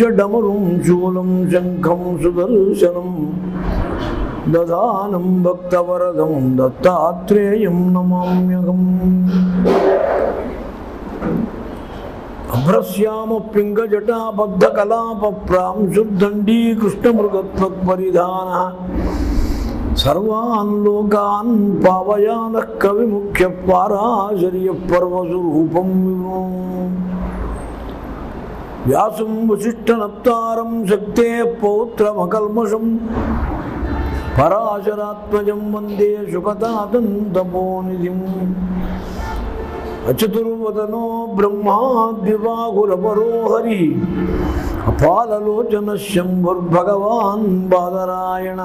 చ డమరుం శూలం శంఖం సుదర్శనం దదానం భక్తవరదం దత్తాత్రేయం నమామ్యహం అభ్రశ్యామ పింగజటాబద్ధ కలాప ప్రాంశుర్దండీ కృష్ణమృగత్వపరిధాన సర్వాన్ లోకాన్ పావయాన కవి ముఖ్య పారాశర్య పర్వస్వరూపం విభో వ్యాసం వశిష్ఠనప్తారం శక్తే పౌత్రమకల్మషం పరాశరాత్మజం వందే శుకతాతంతపోనిధిం అచతుర్వదనో బ్రహ్మా దివాకులపరో హరి అపాలలోచన శంభుర్భగవాన్ బాదరాయణ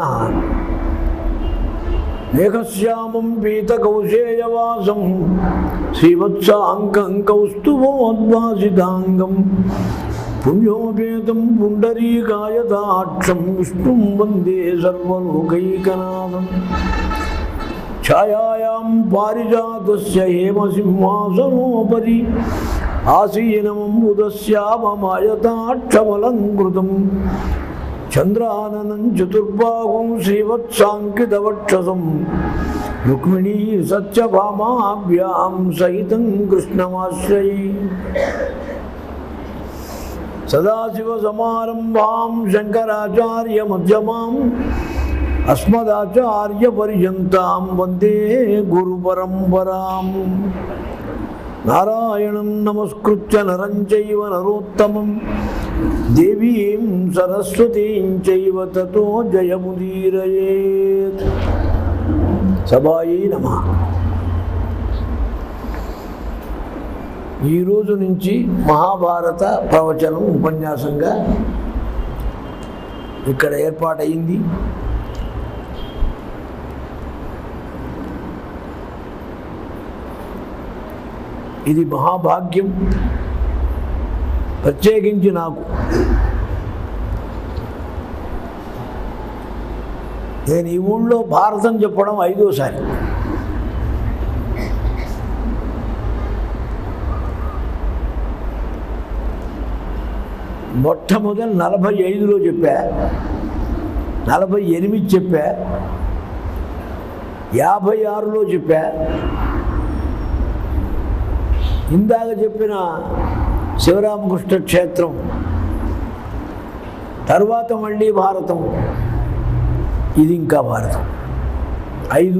మేఘశ్యామం పీతకౌశేయవాసం శ్రీవత్సాంకం కౌస్తుభోద్వాసితాంగం పుణ్యోపేతం పుండరీకాయతాక్షం విష్ణుం వందే సర్వలోకైకనాథం ఛాయాయాం పారిజాతస్య హేమసింహాసనోపరి ఆసీనమంబుదస్యామమాయతాక్షమలంకృతం చంద్రాననం చతుర్బాహుం శ్రీవత్సాంకితవక్షసం రుక్మిణీ సత్యభామాభ్యాం సహితం కృష్ణమాశ్రయే సదాశివసమారంభాం శంకరాచార్యమధ్యమాం అస్మదాచార్యపర్యంతాం వందే గురుపరంపరాం నారాయణం నమస్కృత్య నరం చైవ నరోత్తమం దేవీం సరస్వతీం చైవ తతో జయముదీరయేత్ సభాయి నమ ఈ రోజు నుంచి మహాభారత ప్రవచనం ఉపన్యాసంగా ఇక్కడ ఏర్పాటైంది ఇది మహాభాగ్యం ప్రత్యేకించి నాకు నేను ఈ ఊళ్ళో భారతం చెప్పడం ఐదోసారి మొట్టమొదటి నలభై ఐదులో చెప్పా నలభై ఎనిమిది చెప్పా యాభై ఆరులో చెప్పా ఇందాక చెప్పిన శివరామకృష్ణ క్షేత్రం తర్వాత మళ్ళీ భారతం ఇది ఇంకా భారతం ఐదు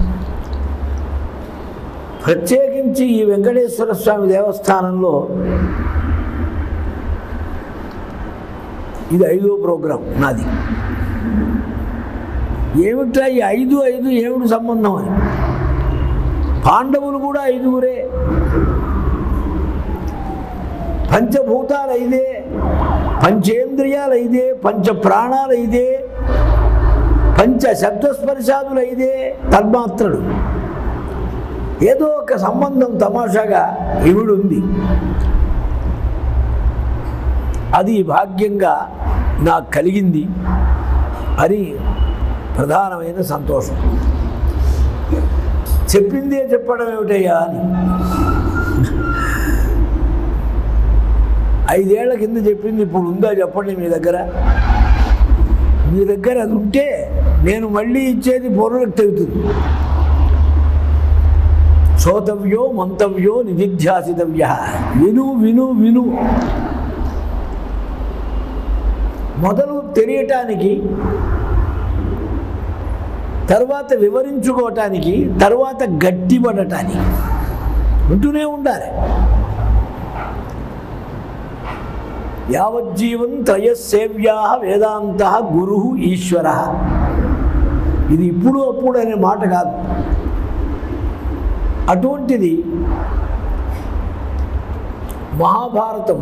ప్రత్యేకించి ఈ వెంకటేశ్వర స్వామి దేవస్థానంలో ఇది ఐదో ప్రోగ్రాం నాది ఏమిట్రా ఈ ఐదు ఐదు ఏమిటి సంబంధం అని పాండవులు కూడా ఐదుగురే పంచభూతాలు ఐదే పంచేంద్రియాలు ఐదే పంచ ప్రాణాలు ఐదే పంచ శబ్దస్పర్శాదులు ఐదే తన్మాత్రలు ఏదో ఒక సంబంధం తమాషాగా ఇవిడు ఉంది అది భాగ్యంగా నాకు కలిగింది అని ప్రధానమైన సంతోషం చెప్పిందే చెప్పడం ఏమిటయ్యా అని ఐదేళ్ల కింద చెప్పింది ఇప్పుడు ఉందా చెప్పండి మీ దగ్గర మీ దగ్గర అది ఉంటే నేను మళ్ళీ ఇచ్చేది పొరులకు తెగుతుంది శ్రోతవ్యో మంతవ్యో నిధిధ్యాసితవ్య విను విను విను మొదలు తెలియటానికి తర్వాత వివరించుకోవటానికి తర్వాత గట్టిపడటానికి ఉంటూనే ఉండాలి యావజ్జీవం త్రయసేవ్యా వేదాంత గురు ఈశ్వర ఇది ఇప్పుడు అప్పుడు అనే మాట కాదు అటువంటిది మహాభారతం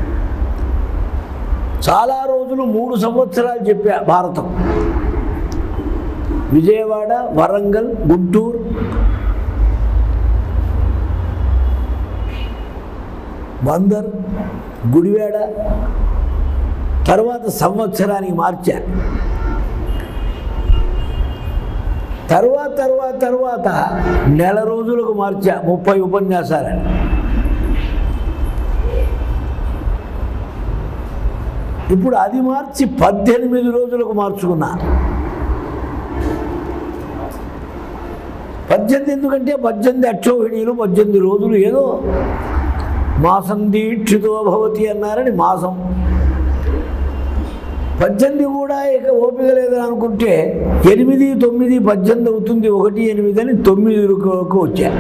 చాలా రోజులు మూడు సంవత్సరాలు చెప్పా భారతం విజయవాడ వరంగల్ గుంటూరు బందర్ గుడివాడ తర్వాత సంవత్సరానికి మార్చా తర్వాత తర్వాత తర్వాత నెల రోజులకు మార్చా ముప్పై ఉపన్యాసాలు ఇప్పుడు అది మార్చి పద్దెనిమిది రోజులకు మార్చుకున్నా పద్దెనిమిది ఎందుకంటే పద్దెనిమిది అక్షోహిణీలు పద్దెనిమిది రోజులు ఏదో మాసం దీక్షితో భవతి అన్నారని మాసం పద్దెనిమిది కూడా ఇక ఓపిక లేదని అనుకుంటే ఎనిమిది తొమ్మిది పద్దెనిమిది అవుతుంది ఒకటి ఎనిమిది అని తొమ్మిది వరకు వచ్చా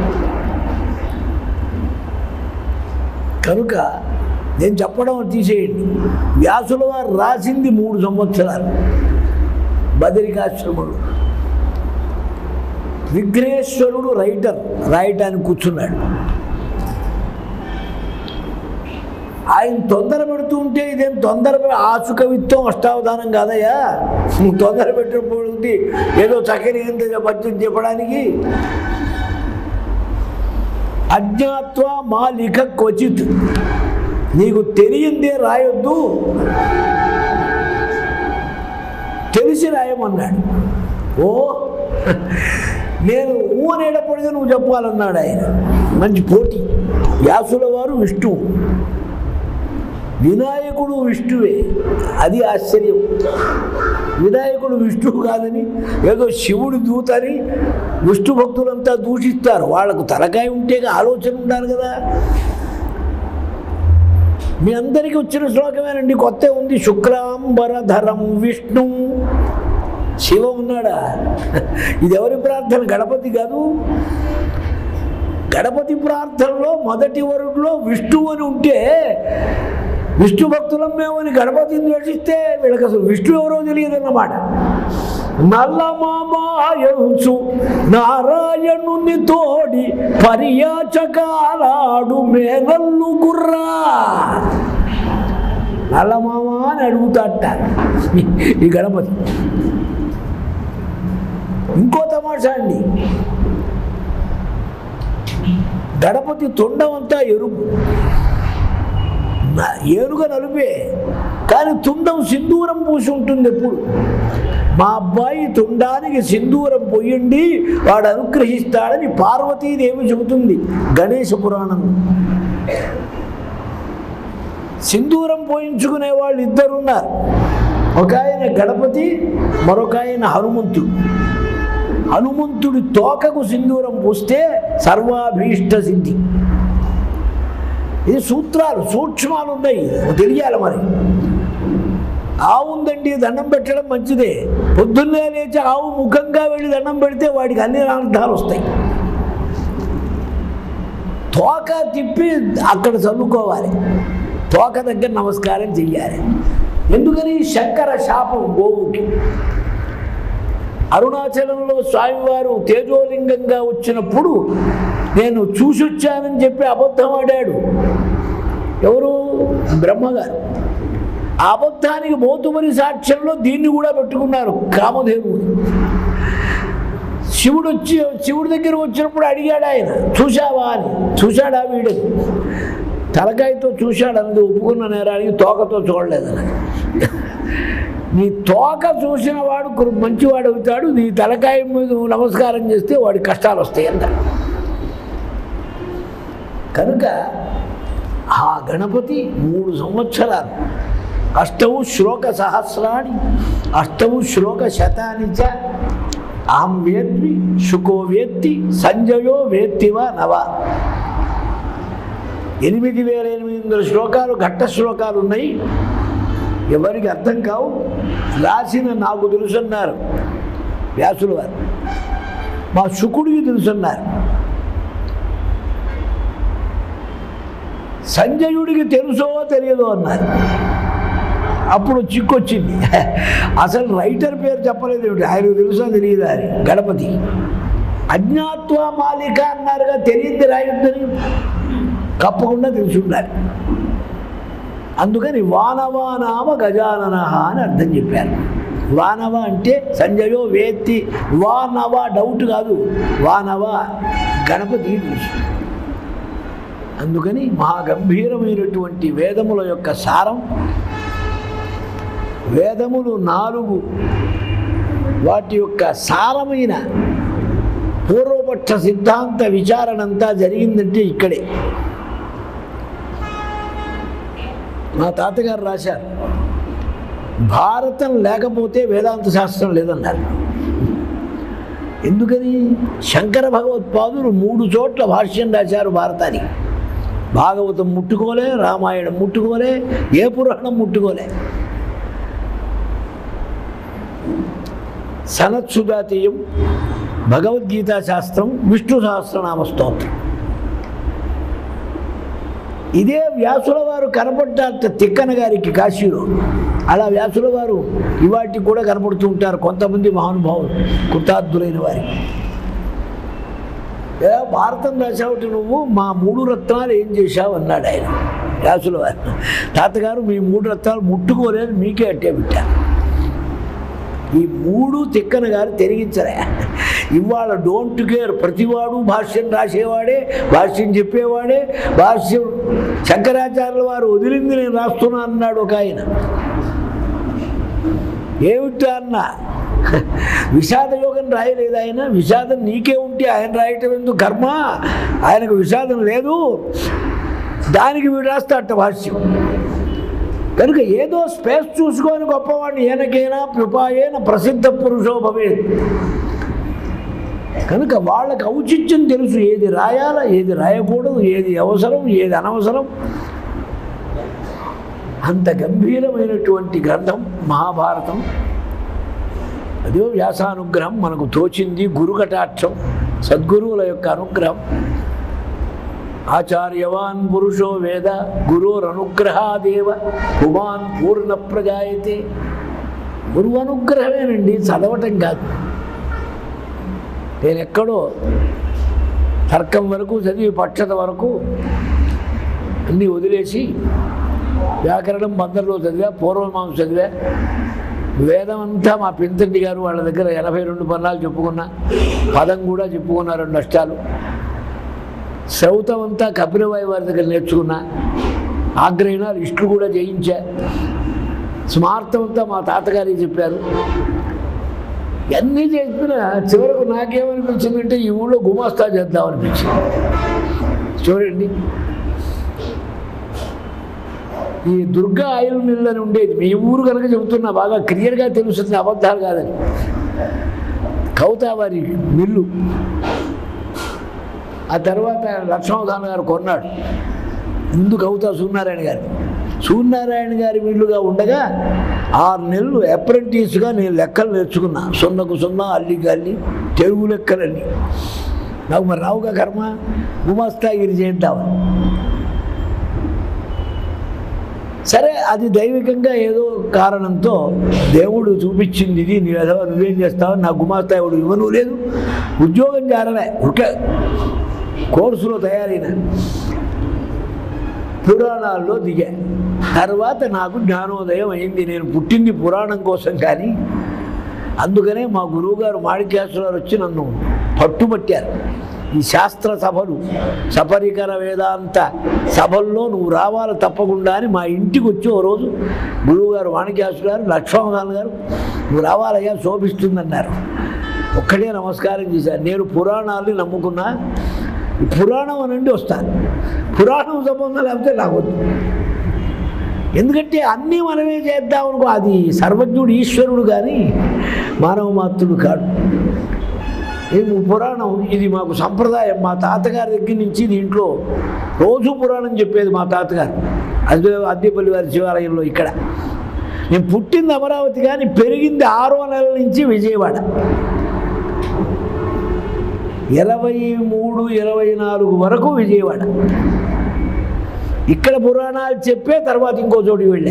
కనుక నేను చెప్పడం తీసేయండి వ్యాసుల వారు రాసింది మూడు సంవత్సరాలు బదరికాశ్రమంలో విఘ్నేశ్వరుడు రైటర్ రాయటానికి కూర్చున్నాడు ఆయన తొందర పెడుతూ ఉంటే ఇదేం తొందర పె- ఆసు కవిత్వం అష్టావధానం కాదయ్యా నువ్వు తొందర పెట్టినప్పుడు ఏదో చక్కని ఎంత పద్యం చెప్పడానికి అజ్ఞాత్వ మా లిఖ క్వచిత్ నీకు తెలియందే రాయొద్దు తెలిసి రాయమన్నాడు ఓ నేను ఊ అనేటప్పటికీ నువ్వు చెప్పాలన్నాడు ఆయన మంచి పోటీ వ్యాసుల వారు విష్ణువు వినాయకుడు విష్ణువే అది ఆశ్చర్యం వినాయకుడు విష్ణువు కాదని ఏదో శివుడు దూతని విష్ణు భక్తులంతా దూషిస్తారు వాళ్ళకు తలకాయ ఉంటే ఆలోచన ఉండాలి కదా మీ అందరికీ వచ్చిన శ్లోకమేనండి కొత్త ఉంది శుక్లాంబరధరం విష్ణు శివ ఉన్నాడా ఇది ఎవరి ప్రార్థన గణపతి కాదు గణపతి ప్రార్థనలో మొదటి వరుడులో విష్ణువు అని ఉంటే విష్ణు భక్తులం మేమని గణపతిని ద్వేషిస్తే వీళ్ళకి అసలు విష్ణు ఎవరో తెలియదన్నమాట నల్లమామాయంచు నారాయణుని తోడి పర్యాచకాలాడు మేనల్లు గుర్రా నల్లమామ అని అడుగుతాట ఈ గణపతి ఇంకో తమాషా అండి గణపతి తొండం అంతా ఎరుపు నా- ఏనుగ నలుపే కానీ తుండం సింధూరం పూసి ఉంటుంది ఎప్పుడు మా అబ్బాయి తుండానికి సింధూరం పొయ్యండి వాడు అనుగ్రహిస్తాడని పార్వతీదేవి చెబుతుంది గణేశ పురాణం సింధూరం పోయించుకునే వాళ్ళు ఇద్దరున్నారు ఒక ఆయన గణపతి మరొక ఆయన హనుమంతుడు హనుమంతుడి తోకకు సింధూరం పూస్తే సర్వాభీష్ట సిద్ధి ఇది సూత్రాలు సూక్ష్మాలు ఉన్నాయి తెలియాలి మరి ఆవు ఉందండి దండం పెట్టడం మంచిదే పొద్దున్నే లేచి ఆవు ముఖంగా వెళ్ళి దండం పెడితే వాడికి అన్ని అర్థాలు వస్తాయి తోక తిప్పి అక్కడ చల్లుకోవాలి తోక దగ్గర నమస్కారం చెయ్యాలి ఎందుకని శంకర శాపం గోవుకి అరుణాచలంలో స్వామివారు తేజోలింగంగా వచ్చినప్పుడు నేను చూసొచ్చానని చెప్పి అబద్ధం ఆడాడు ఎవరు బ్రహ్మగారు ఆ అబద్ధానికి మోతుమరి సాక్ష్యంలో దీన్ని కూడా పెట్టుకున్నారు కామధేనువుని శివుడు వచ్చి శివుడి దగ్గర వచ్చినప్పుడు అడిగాడు ఆయన చూశావా అని చూశాడా వీడని తలకాయతో చూశాడు అందుకు ఒప్పుకున్న నేరానికి తోకతో చూడలేదని నీ తోక చూసిన వాడు కురు- మంచివాడు అవుతాడు నీ తలకాయ మీద నువ్వు నమస్కారం చేస్తే వాడి కష్టాలు వస్తాయి అంట కనుక ఆ గణపతి మూడు సంవత్సరాలు అష్టము శ్లోక సహస్రాన్ని అష్టము శ్లోక శతాని చ అహం వేద్వి శుకో వేత్తి సంజయో వేత్తివా నవ ఎనిమిది వేల ఎనిమిది వందల శ్లోకాలు ఘట్ట శ్లోకాలు ఉన్నాయి ఎవరికి అర్థం కావు రాసిన నాకు తెలుసన్నారు వ్యాసులు వారు మా శుకుడికి తెలుసన్నారు సంజయుడికి తెలుసో తెలియదో అన్నారు అప్పుడు చిక్కొచ్చింది అసలు రైటర్ పేరు చెప్పలేదు ఏమిటి ఆయనకు తెలుసో తెలియదా అని గణపతి అజ్ఞాత్వ మాలిక అన్నారుగా తెలియదు రాయొద్దని తప్పకుండా తెలిసి ఉండాలి అందుకని వానవానామ గజానన అని అర్థం చెప్పారు వానవ అంటే సంజయో వేత్తి వానవ డౌట్ కాదు వానవ గణపతి తెలుసు అందుకని మహాగంభీరమైనటువంటి వేదముల యొక్క సారం వేదములు నాలుగు వాటి యొక్క సారమైన పూర్వపక్ష సిద్ధాంత విచారణ అంతా జరిగిందంటే ఇక్కడే మా తాతగారు రాశారు భారతం లేకపోతే వేదాంత శాస్త్రం లేదన్నారు ఎందుకని శంకర భగవత్పాదులు మూడు చోట్ల భాష్యం రాశారు భారతానికి భాగవతం ముట్టుకోలే రామాయణం ముట్టుకోలే ఏ పురాణం ముట్టుకోలే సనత్సుజాతీయం భగవద్గీతా శాస్త్రం విష్ణు సహస్రనామ స్తోత్రం ఇదే వ్యాసుల వారు కనపడ్డారట తిక్కన గారికి కాశీలో అలా వ్యాసుల వారు ఇవాటికి కూడా కనపడుతూ ఉంటారు కొంతమంది మహానుభావులు కృతార్థులైన వారికి ఏ భారతం రాసావుటి నువ్వు మా మూడు రత్నాలు ఏం చేశావు అన్నాడు ఆయన వ్యాసుల వారు తాతగారు మీ మూడు రత్నాలు ముట్టుకోలేదు మీకే అట్టే పెట్టారు ఈ మూడు తిక్కన గారు తెరిగించలే ఇవాళ డోంట్ కేర్ ప్రతివాడు భాష్యం రాసేవాడే భాష్యం చెప్పేవాడే భాష్యం శంకరాచార్యుల వారు వదిలింది నేను రాస్తున్నా అన్నాడు ఒక ఆయన ఏమిటా అన్న విషాద యోగం రాయలేదు ఆయన విషాదం నీకే ఉంటే ఆయన రాయటం ఎందుకు కర్మ ఆయనకు విషాదం లేదు దానికి వీడు రాస్తాడట భాష్యం కనుక ఏదో స్పేస్ చూసుకొని గొప్పవాడిని ఏనకైనా పిపాయేన ప్రసిద్ధ పురుషో భవేత్ కనుక వాళ్ళకి ఔచిత్యం తెలుసు ఏది రాయాలా ఏది రాయకూడదు ఏది అవసరం ఏది అనవసరం అంత గంభీరమైనటువంటి గ్రంథం మహాభారతం అదే వ్యాసానుగ్రహం మనకు తోచింది గురుకటాక్షం సద్గురువుల యొక్క అనుగ్రహం ఆచార్యవాన్ పురుషో వేద గురోరనుగ్రహాదేవ పుమాన్ పూర్ణ ప్రజాయతే గురువు అనుగ్రహమేనండి చదవటం కాదు నేను ఎక్కడో తర్కం వరకు చదివి పక్షత వరకు అన్నీ వదిలేసి వ్యాకరణం బందర్లో చదివా పూర్వమాంస చదివా వేదం అంతా మా పింతండి గారు వాళ్ళ దగ్గర ఎనభై రెండు పన్నాలు చెప్పుకున్నా పదం కూడా చెప్పుకున్నా రెండు అష్టాలు శ్రౌతం అంతా కపిలవాయి వారి దగ్గర నేర్చుకున్నా ఆగ్రహణాలు ఇష్టులు కూడా జయించా స్మార్థం అంతా మా తాతగారి చెప్పారు అన్నీ చెప్పిన చివరకు నాకేమనిపించిందంటే ఈ ఊళ్ళో గుమాస్తా చేద్దాం అనిపించింది చూడండి ఈ దుర్గా ఆయిల్ మిల్ అని ఉండేది మీ ఊరు కనుక చెబుతున్నా బాగా క్లియర్గా తెలుస్తుంది అబద్ధాలు కాదని కౌతావారి మిల్లు ఆ తర్వాత లక్ష్మణదాన గారు కొన్నాడు ముందు కవిత సూర్యనారాయణ గారు సూర్యనారాయణ గారి వీళ్ళుగా ఉండగా ఆరు నెలలు అప్రెంటిస్గా నేను లెక్కలు నేర్చుకున్నా సున్నకు సున్నా అల్లికి అల్లి తెలుగు లెక్కలన్నీ నాకు మరి రావుగా కర్మ గుమాస్తాగిరి చేద్దాం సరే అది దైవికంగా ఏదో కారణంతో దేవుడు చూపించింది ఇది నీ ఏదో నువ్వేం చేస్తావు నా గుమాస్తా ఎవడు ఇవ్వను లేదు ఉద్యోగం చేరలే ఒకే కోర్సులో తయారైన పురాణాల్లో దిగా తర్వాత నాకు జ్ఞానోదయం అయింది నేను పుట్టింది పురాణం కోసం కానీ అందుకనే మా గురువుగారు మాణిక్యాసులారు వచ్చి నన్ను పట్టుబట్టారు ఈ శాస్త్ర సభలు సపరికర వేదాంత సభల్లో నువ్వు రావాలి తప్పకుండా అని మా ఇంటికి వచ్చి ఓ రోజు గురువుగారు మాణిక్యాసు గారు లక్ష్మణ్ గారు నువ్వు రావాలయ్యా శోభిస్తుందన్నారు ఒక్కటే నమస్కారం చేశాను నేను పురాణాలని నమ్ముకున్నా ఈ పురాణం అనండి వస్తాను పురాణం సంబంధం లేకపోతే నాకు వద్దు ఎందుకంటే అన్నీ మనమే చేద్దాం అనుకో అది సర్వజ్ఞుడు ఈశ్వరుడు కానీ మానవ మాత్రుడు కాడు మేము పురాణం ఇది మాకు సంప్రదాయం మా తాతగారి దగ్గర నుంచి దీంట్లో రోజు పురాణం చెప్పేది మా తాతగారు అదే అద్దెపల్లి వారి శివాలయంలో ఇక్కడ నేను పుట్టింది అమరావతి కానీ పెరిగింది ఆరో నెలల నుంచి విజయవాడ ఇరవై మూడు ఇరవై నాలుగు వరకు విజయవాడ ఇక్కడ పురాణాలు చెప్పే తర్వాత ఇంకో చోటికి వెళ్ళా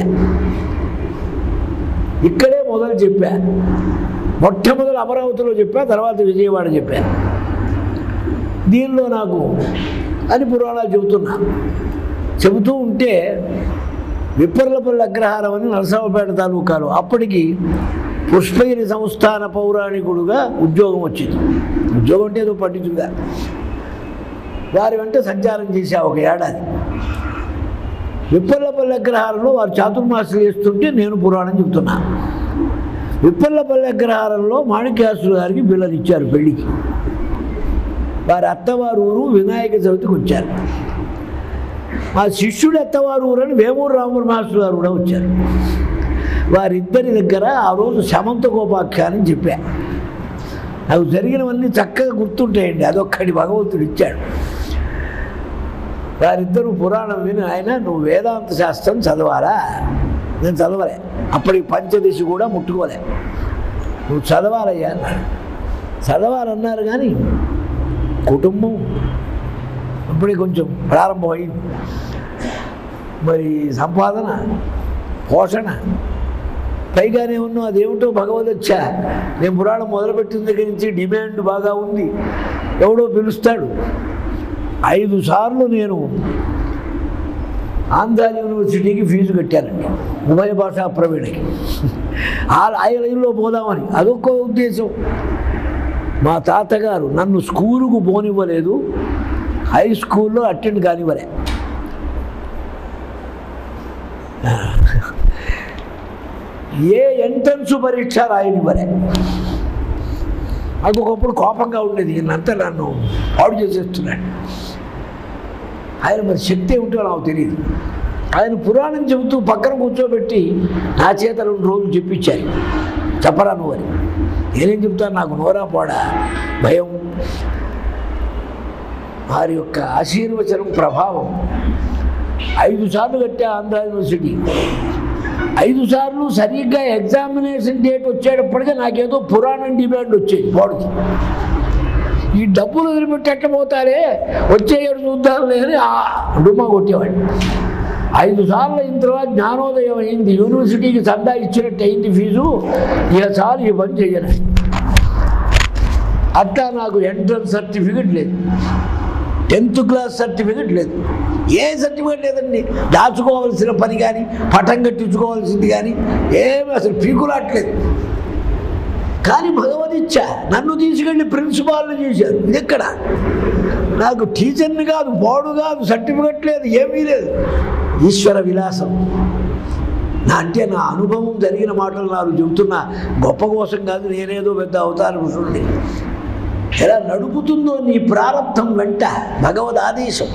ఇక్కడే మొదలు చెప్పా మొట్టమొదలు అమరావతిలో చెప్పా తర్వాత విజయవాడ చెప్పా దీనిలో నాకు అని పురాణాలు చెబుతున్నా చెబుతూ ఉంటే విప్పర్లపల్లి అగ్రహారం అని నరసరావుపేట తాలూకాలో అప్పటికి పుష్పగిరి సంస్థాన పౌరాణికుడుగా ఉద్యోగం వచ్చింది ఉద్యోగం అంటే ఏదో పండితుడుగా వారి వెంట సంచారం చేశా ఒక ఏడాది విప్పర్లపల్లి అగ్రహారంలో వారు చాతుర్మాసాలు చేస్తుంటే నేను పురాణం చెబుతున్నా విప్పర్లపల్లి అగ్రహారంలో మాణిక్యాసులు గారికి బిల్లలు ఇచ్చారు పెళ్ళికి వారి అత్తవారు ఊరు వినాయక చవితికి వచ్చారు మా శిష్యుడు అత్తవారు ఊరు అని వేమూరు రామూరు మాస్టర్ గారు కూడా వచ్చారు వారిద్దరి దగ్గర ఆ రోజు శమంతకోపాఖ్యానం చెప్పా నాకు జరిగినవన్నీ చక్కగా గుర్తుంటాయండి అదొక్కడి భగవంతుడు ఇచ్చాడు వారిద్దరూ పురాణం విని ఆయన నువ్వు వేదాంత శాస్త్రం చదవాలా నేను చదవలే అప్పటికి పంచదశి కూడా ముట్టుకోలే నువ్వు చదవాలయ్యా అన్నాడు చదవాలన్నారు కానీ కుటుంబం అప్పుడే కొంచెం ప్రారంభమైంది మరి సంపాదన పోషణ పైగానే ఉన్నాం అదేమిటో భగవదచ్చా నేను పురాణం మొదలుపెట్టిన దగ్గర నుంచి డిమాండ్ బాగా ఉంది ఎవడో పిలుస్తాడు ఐదు సార్లు నేను ఆంధ్ర యూనివర్సిటీకి ఫీజు కట్టానండి ఉభయ భాషా ప్రవీణకి ఆ ఆ లైన్లో పోదామని అదొక ఉద్దేశం మా తాతగారు నన్ను స్కూలుకు పోనివ్వలేదు హై స్కూల్లో అటెండ్ కానివ్వలే ఏ ఎంట్రన్స్ పరీక్ష రాయనివ్వలే నాకు ఒకప్పుడు కోపంగా ఉండేది ఈయనంతా నన్ను పాడు చేసేస్తున్నాడు ఆయన మరి శక్తి ఏమిటో నాకు తెలియదు ఆయన పురాణం చెబుతూ పక్కన కూర్చోబెట్టి నా చేత రెండు రోజులు చెప్పించారు చెప్పరా నువ్వు అని నేనేం చెప్తాను నాకు నోరా పోడా భయం వారి యొక్క ఆశీర్వచనం ప్రభావం ఐదు సార్లు కట్టా ఆంధ్ర యూనివర్సిటీ ఐదు సార్లు సరిగ్గా ఎగ్జామినేషన్ డేట్ వచ్చేటప్పటికే నాకేదో పురాణం డిమాండ్ వచ్చేది వాడికి ఈ డబ్బులు వదిలిపెట్టి పోతారే వచ్చే ఏడు చూద్దాంలే అని ఆ డుమ్మా కొట్టేవాడు ఐదు సార్లు అయిన తర్వాత జ్ఞానోదయం అయింది యూనివర్సిటీకి చందా ఇచ్చినట్టు అయింది ఫీజు ఇక చాలు ఈ పని చెయ్యను అట్లా నాకు ఎంట్రన్స్ సర్టిఫికెట్ లేదు టెన్త్ క్లాస్ సర్టిఫికెట్ లేదు ఏ సర్టిఫికెట్ లేదండి దాచుకోవాల్సిన పని కానీ పటం కట్టించుకోవాల్సింది కానీ ఏమి అసలు పీకులాట్లేదు కానీ భగవదిచ్చ నన్ను తీసుకెళ్ళి ప్రిన్సిపాల్ని చేశారు ఇది ఎక్కడ నాకు టీచర్ని కాదు బోర్డు కాదు సర్టిఫికెట్ లేదు ఏమీ లేదు ఈశ్వర విలాసం నా అంటే నా అనుభవం జరిగిన మాటలు నాకు చెబుతున్నా గొప్ప కోసం కాదు నేనేదో పెద్ద అవతార పురుషుడిని ఎలా నడుపుతుందో నీ ప్రారంభం వెంట భగవద్ ఆదేశం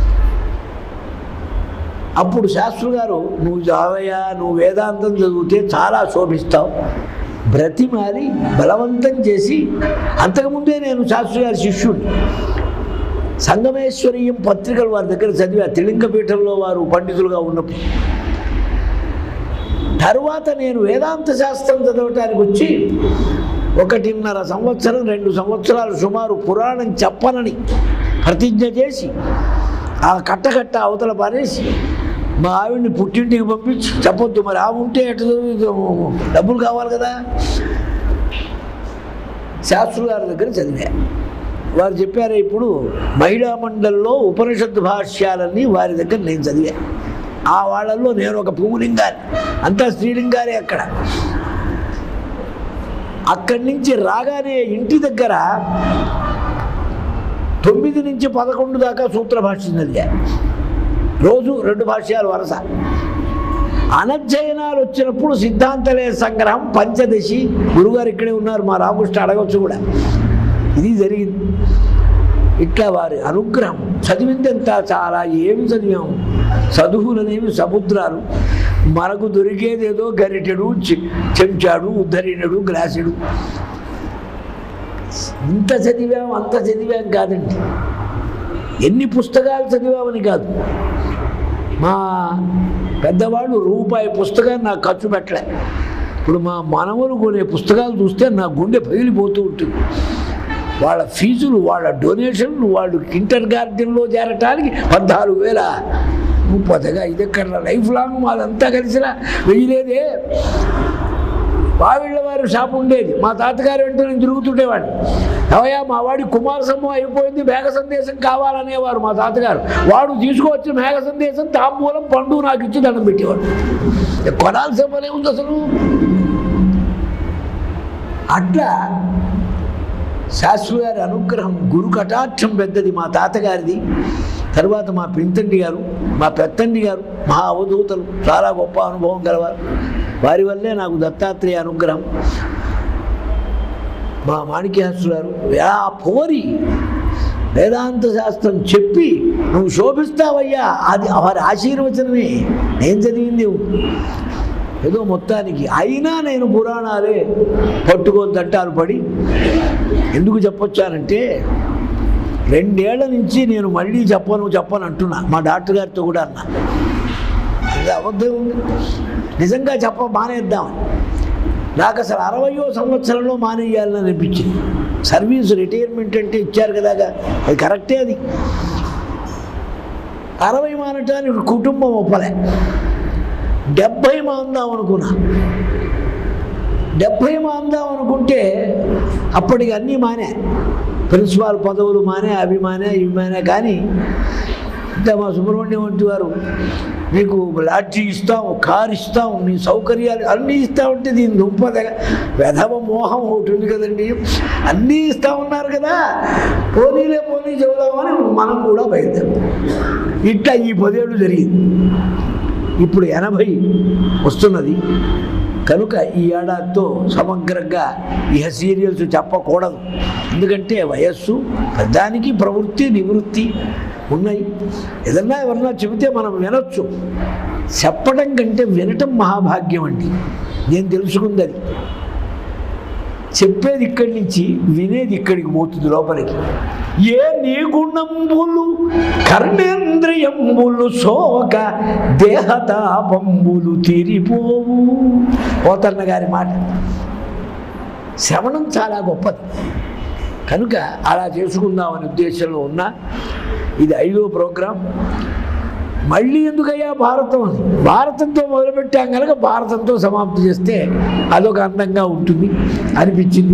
అప్పుడు శాస్త్రి గారు నువ్వు జావయ్యా నువ్వు వేదాంతం చదివితే చాలా శోభిస్తావు బ్రతిమాలి బలవంతం చేసి అంతకుముందే నేను శాస్త్రి గారి శిష్యుడిని సంగమేశ్వరీయం పత్రికలు వారి దగ్గర చదివా త్రిలింగపీఠంలో వారు పండితులుగా ఉన్నప్పుడు తర్వాత నేను వేదాంత శాస్త్రం చదవటానికి వచ్చి ఒకటిన్నర సంవత్సరం రెండు సంవత్సరాలు సుమారు పురాణం చెప్పనని ప్రతిజ్ఞ చేసి ఆ కట్టకట్ట అవతల పారేసి మా ఆవిడ్ని పుట్టింటికి పంపించి చెప్పొద్దు మరి ఆమె ఉంటే ఎటు చదువు- డబ్బులు కావాలి కదా శాస్త్రుల గారి దగ్గర చదివా వారు చెప్పారు ఇప్పుడు మహిళా మండలిలో ఉపనిషత్తు భాష్యాలన్నీ వారి దగ్గర నేను చదివా ఆ వాళ్ళల్లో నేను ఒక పువ్వులింగాన్ని అంతా స్త్రీలింగాలే అక్కడ అక్కడి నుంచి రాగానే ఇంటి దగ్గర తొమ్మిది నుంచి పదకొండు దాకా సూత్ర భాష్యం చదివా రోజు రెండు భాష్యాలు వరస అనధ్యయనాలు వచ్చినప్పుడు సిద్ధాంతలే సంగ్రహం పంచదశి గురుగారు ఇక్కడే ఉన్నారు మా రామకృష్ణ అడగవచ్చు కూడా ఇది జరిగింది ఇట్లా వారి అనుగ్రహం చదివిందంతా చాలా ఏమి చదివాము చదువులనేవి సముద్రాలు మనకు దొరికేదేదో గరిటెడు చె- చెంచాడు ఉద్ధరిణుడు గ్లాసుడు ఇంత చదివాం అంత చదివాం కాదండి ఎన్ని పుస్తకాలు చదివామని కాదు మా పెద్దవాళ్ళు రూపాయి పుస్తకాన్ని నాకు ఖర్చు పెట్టలే ఇప్పుడు మా మనవలు కొనే పుస్తకాలు చూస్తే నా గుండె పగిలిపోతూ ఉంటుంది వాళ్ళ ఫీజులు వాళ్ళ డొనేషన్లు వాళ్ళు కింటర్ గార్డెన్లో చేరటానికి పద్నాలుగు వేల ముప్పదిగా ఇది ఎక్కడ లైఫ్ లాంగ్ మాదంతా కలిసినా వెయ్యలేదే బావిళ్ళ వారి షాప్ ఉండేది మా తాతగారు వెంట నేను తిరుగుతుండేవాడిని అవయా మా వాడి కుమార సమూహం అయిపోయింది మేఘ సందేశం కావాలనేవారు మా తాతగారు వాడు తీసుకువచ్చిన మేఘ సందేశం తాంబూలం పండు నాకు ఇచ్చి దండం పెట్టేవాడు ఇక కొనాల్సిన పనే ఉంది అసలు అట్లా శాస్త్రి గారి అనుగ్రహం గురు కటాక్షం పెద్దది మా తాతగారిది తర్వాత మా పింతండి గారు మా పెత్తండి గారు మహా అవధూతలు చాలా గొప్ప అనుభవం గలవారు వారి వల్లే నాకు దత్తాత్రేయ అనుగ్రహం మా మాణిక్యాసు గారు ఆ పోరి వేదాంత శాస్త్రం చెప్పి నువ్వు శోభిస్తావయ్యా అది వారి ఆశీర్వచనమే నేను చదివింది ఏదో మొత్తానికి అయినా నేను పురాణాలే పట్టుకొని తట్టాలు పడి ఎందుకు చెప్పొచ్చానంటే రెండేళ్ల నుంచి నేను మళ్ళీ చెప్పను చెప్పను అంటున్నా మా డాక్టర్ గారితో కూడా అన్నా ఇది అబద్ధం ఉంది నిజంగా చెప్ప మానేద్దాం నాకు అసలు అరవయో సంవత్సరంలో మానేయాలని అనిపించింది సర్వీస్ రిటైర్మెంట్ అంటే ఇచ్చారు కదా అది కరెక్టే అది అరవై మానటానికి కుటుంబం ఒప్పలే డెబ్భై మాందాం అనుకున్నా డెబ్భై మాందాం అనుకుంటే అప్పటికి అన్నీ మానే ప్రిన్సిపాల్ పదవులు మానే అవి మానే ఇవి మానే కానీ ఇంకా మా సుబ్రహ్మణ్యం వంటి వారు నీకు లాడ్జీ ఇస్తాం కారు ఇస్తాం నీ సౌకర్యాలు అన్నీ ఇస్తామంటే దీని దుంప దగ్గర వెధవ మోహం ఒకటి ఉంది కదండి అన్నీ ఇస్తా ఉన్నారు కదా పోనీలే పోనీ చెబుదామని మనం కూడా బయలుదేరం ఇట్లా ఈ పదేళ్ళు జరిగింది ఇప్పుడు ఎనభై వస్తున్నది కనుక ఈ ఏడాదితో సమగ్రంగా ఇహ సీరియల్స్ చెప్పకూడదు ఎందుకంటే వయస్సు పెద్దానికి ప్రవృత్తి నివృత్తి ఉన్నాయి ఏదన్నా ఎవరన్నా చెబితే మనం వినొచ్చు చెప్పడం కంటే వినటం మహాభాగ్యం అండి నేను తెలుసుకుంది అది చెప్పేది ఇక్కడి నుంచి వినేది ఇక్కడికి పోతుంది లోపలికి ఏ నీ గుణంబులు కర్ణేంద్రియంబులు సోక దేహతాపంబులు తీరిపోవు పోతన్న గారి మాట శ్రవణం చాలా గొప్పది కనుక అలా చేసుకుందామనే ఉద్దేశంలో ఉన్నా ఇది ఐదో ప్రోగ్రాం మళ్ళీ ఎందుకయ్యా భారతం అని భారతంతో మొదలుపెట్టాం కనుక భారతంతో సమాప్తి చేస్తే అదొక అందంగా ఉంటుంది అనిపించింది